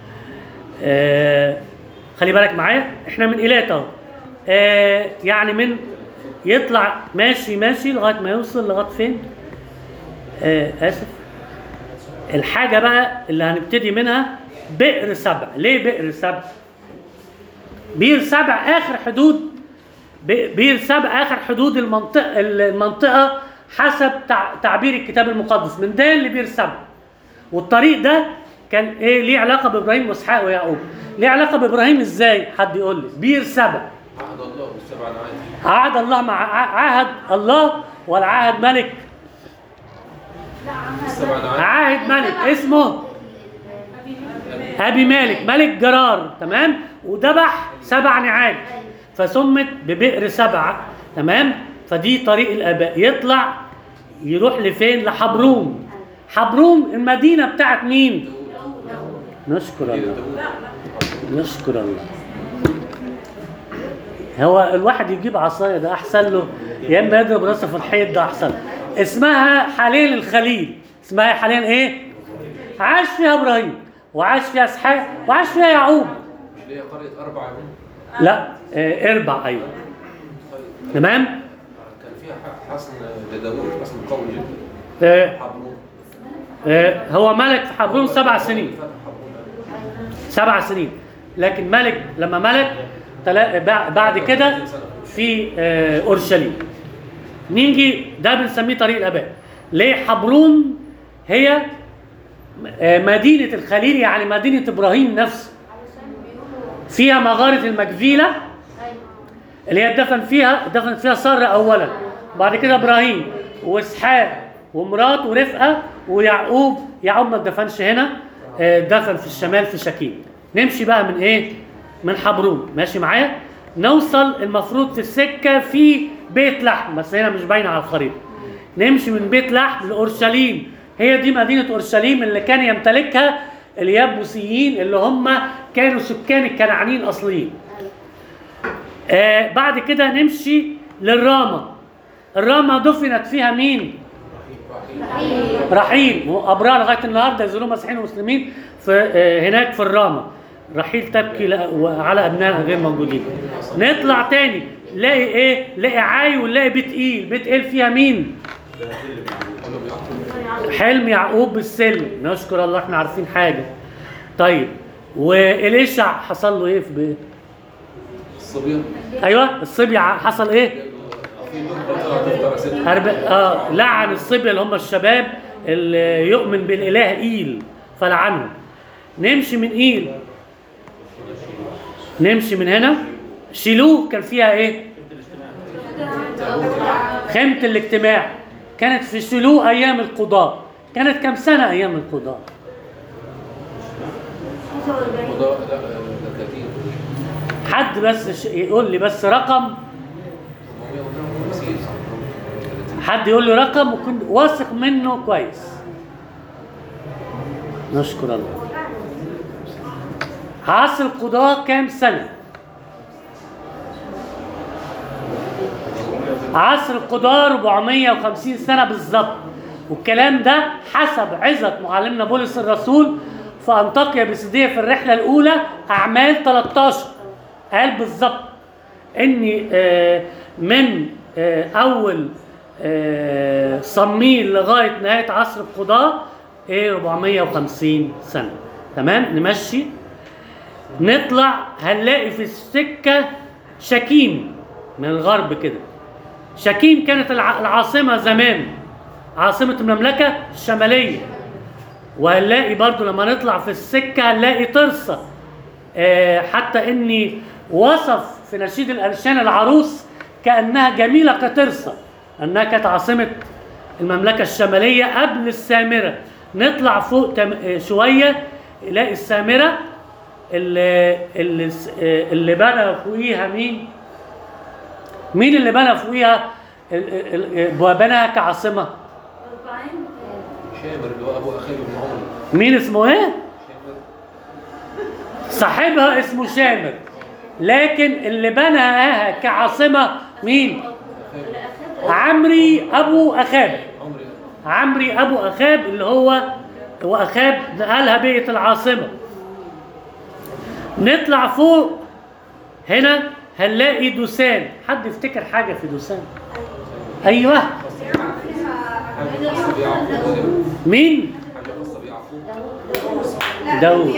آه خلي بالك معايا احنا من ايلات اهو آه يعني من يطلع ماشي ماشي لغايه ما يوصل لغايه فين آه اسف الحاجه بقى اللي هنبتدي منها بئر سبع ليه بئر سبع بئر سبع اخر حدود ب- بئر سبع اخر حدود المنطقه المنطقه حسب تع- تعبير الكتاب المقدس من دان لبئر سبع والطريق ده كان ايه ليه علاقه بابراهيم واسحاق ويعقوب ليه علاقه بابراهيم ازاي حد يقول لي بئر سبع عهد الله والسبع نعيم عهد الله مع ع- عهد الله ولا عهد ملك السبع نعيم عهد ملك اسمه ابي مالك ملك جرار تمام وذبح سبع نعاج فسمت ببئر سبعه تمام فدي طريق الاباء يطلع يروح لفين لحبروم حبروم المدينه بتاعت مين نشكر الله نشكر الله هو الواحد يجيب عصايه ده احسن له يا اما يضرب راسه في الحيط ده احسن له. اسمها حليل الخليل اسمها حاليا ايه عاش فيها ابراهيم وعاش فيها اسحاق وعاش فيها يعقوب مش اللي هي قرية أربع يوم لا آه، اربع ايوه تمام كان فيها ح- حصن لداوود حصن قوي جدا آه، حبرون آه، هو ملك في حبرون سبع سنين فتح حبرون سبع سنين لكن ملك لما ملك تلا- بع- بعد كده في آه، اورشليم نيجي ده بنسميه طريق الاباء ليه حبرون هي آه، مدينه الخليل يعني مدينه ابراهيم نفسه فيها مغاره المجفيله اللي هي دفن فيها دفن فيها ساره اولا بعد كده ابراهيم واسحاق ومراته رفقه ويعقوب يعقوب ما اتدفنش هنا آه، دفن في الشمال في شكيم نمشي بقى من ايه من حبرون ماشي معايا نوصل المفروض في السكه في بيت لحم بس هنا مش باينه على الخريطه نمشي من بيت لحم لاورشليم هي دي مدينه اورشليم اللي كان يمتلكها اليابوسيين اللي هم كانوا سكان الكنعانيين الاصليين آه بعد كده نمشي للرامة الرامة دفنت فيها مين؟ رحيل وأبرار لغاية النهاردة يزورون مسيحيين ومسلمين في آه هناك في الرامة رحيل تبكي ل- على أبنائها غير موجودين نطلع تاني نلاقي إيه؟ نلاقي عاي ونلاقي بيت إيل بيت إيل فيها مين؟ حلم يعقوب بالسلم نشكر الله احنا عارفين حاجة طيب وإليشع حصل له إيه في بيت؟ الصبيان ايوه الصبي ع- حصل ايه؟ تفطر ست أرب... اه لعن الصبي اللي هم الشباب اللي يؤمن بالاله ايل فلعنهم نمشي من ايل نمشي من هنا شيلوه كان فيها ايه؟ خيمة الاجتماع كانت في شيلوه ايام القضاء كانت كم سنة ايام القضاء؟ وضاء لا ده 30 حد بس ش- يقول لي بس رقم 450 حد يقول لي رقم وكنت واثق منه كويس نشكر الله عصر القضاء كام سنة عصر القضاء 450 سنة بالظبط والكلام ده حسب عظة معلمنا بولس الرسول في أنطاكيا بسدية في الرحلة الأولى أعمال 13 قال بالظبط إني آه، من آه، أول آه، صميل لغاية نهاية عصر القضاء إيه 450 سنة تمام نمشي نطلع هنلاقي في السكة شكيم من الغرب كده شكيم كانت الع- العاصمة زمان عاصمة المملكة الشمالية وهنلاقي برضو لما نطلع في السكة هنلاقي طرسة آه، حتى اني وصف في نشيد الألشان العروس كأنها جميلة كترسة أنها كانت عاصمة المملكة الشمالية قبل السامرة نطلع فوق تم- آه، شوية نلاقي السامرة اللي, اللي, آه، اللي بنى فوقيها مين؟ مين اللي بنى فوقيها ال- ال- ال- بناها كعاصمة؟ شامر اللي هو ابو اخيه بن عمر مين اسمه ايه؟ شامر صاحبها اسمه شامر لكن اللي بناها كعاصمة مين؟ عمري أبو أخاب عمري عمري أبو أخاب اللي هو وأخاب نقلها بيئة العاصمة نطلع فوق هنا هنلاقي دوسان حد يفتكر حاجة في دوسان أيوه حاجه خاصه بيعقوب مين؟ حاجه خاصه بيعقوب داوود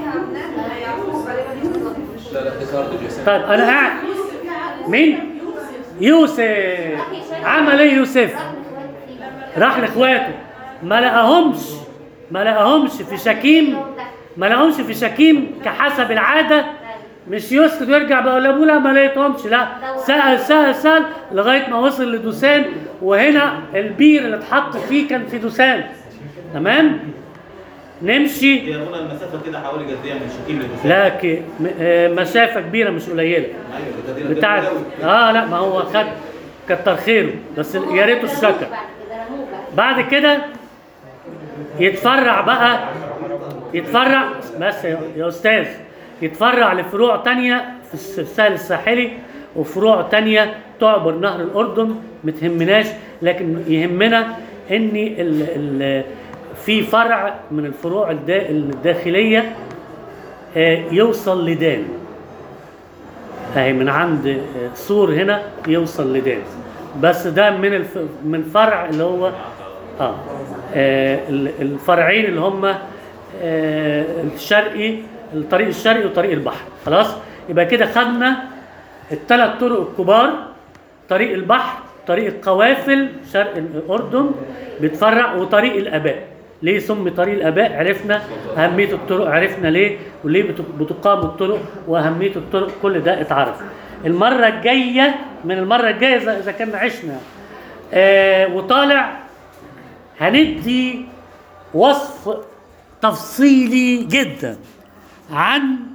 لا لا دي كارد جسام طيب أنا قاعد مين؟ يوسف عمل ايه يوسف؟ راح لاخواته ما لقاهمش ما لقاهمش في شكيم ما لقاهمش في شكيم كحسب العاده مش يسكت ويرجع بقى لابوه لا ما لقيتهمش لا سال سال سال لغايه ما وصل لدوسان وهنا البير اللي اتحط فيه كان في دوسان تمام نمشي هي هنا المسافه كده حوالي قد ايه من شكيم لدوسان؟ لكن م- آه، مسافه كبيره مش قليله ايوه ده ده- ده بتاعت قوي. اه لا ما هو خد كتر خيره بس يا ريته الشكر بعد كده رموه بقى بعد كده يتفرع بقى يتفرع بس يا يا استاذ يتفرع لفروع تانية في الس- الساحل الساحلي وفروع تانية تعبر نهر الأردن متهمناش لكن يهمنا ان ال ال في فرع من الفروع الدا- الداخلية آه، يوصل لدان اهي من عند آه، سور هنا يوصل لدان بس ده من الف... من فرع اللي هو اه, آه ال- الفرعين اللي هم آه الشرقي الطريق الشرقي وطريق البحر خلاص يبقى كده خدنا الثلاث طرق الكبار طريق البحر طريق القوافل شرق الاردن بيتفرع وطريق الاباء ليه سمي طريق الاباء عرفنا اهميه الطرق عرفنا ليه وليه بت- بتقام الطرق واهميه الطرق كل ده اتعرف المره الجايه من المره الجايه اذا إذا كنا عشنا آه وطالع هندي وصف تفصيلي جدا عن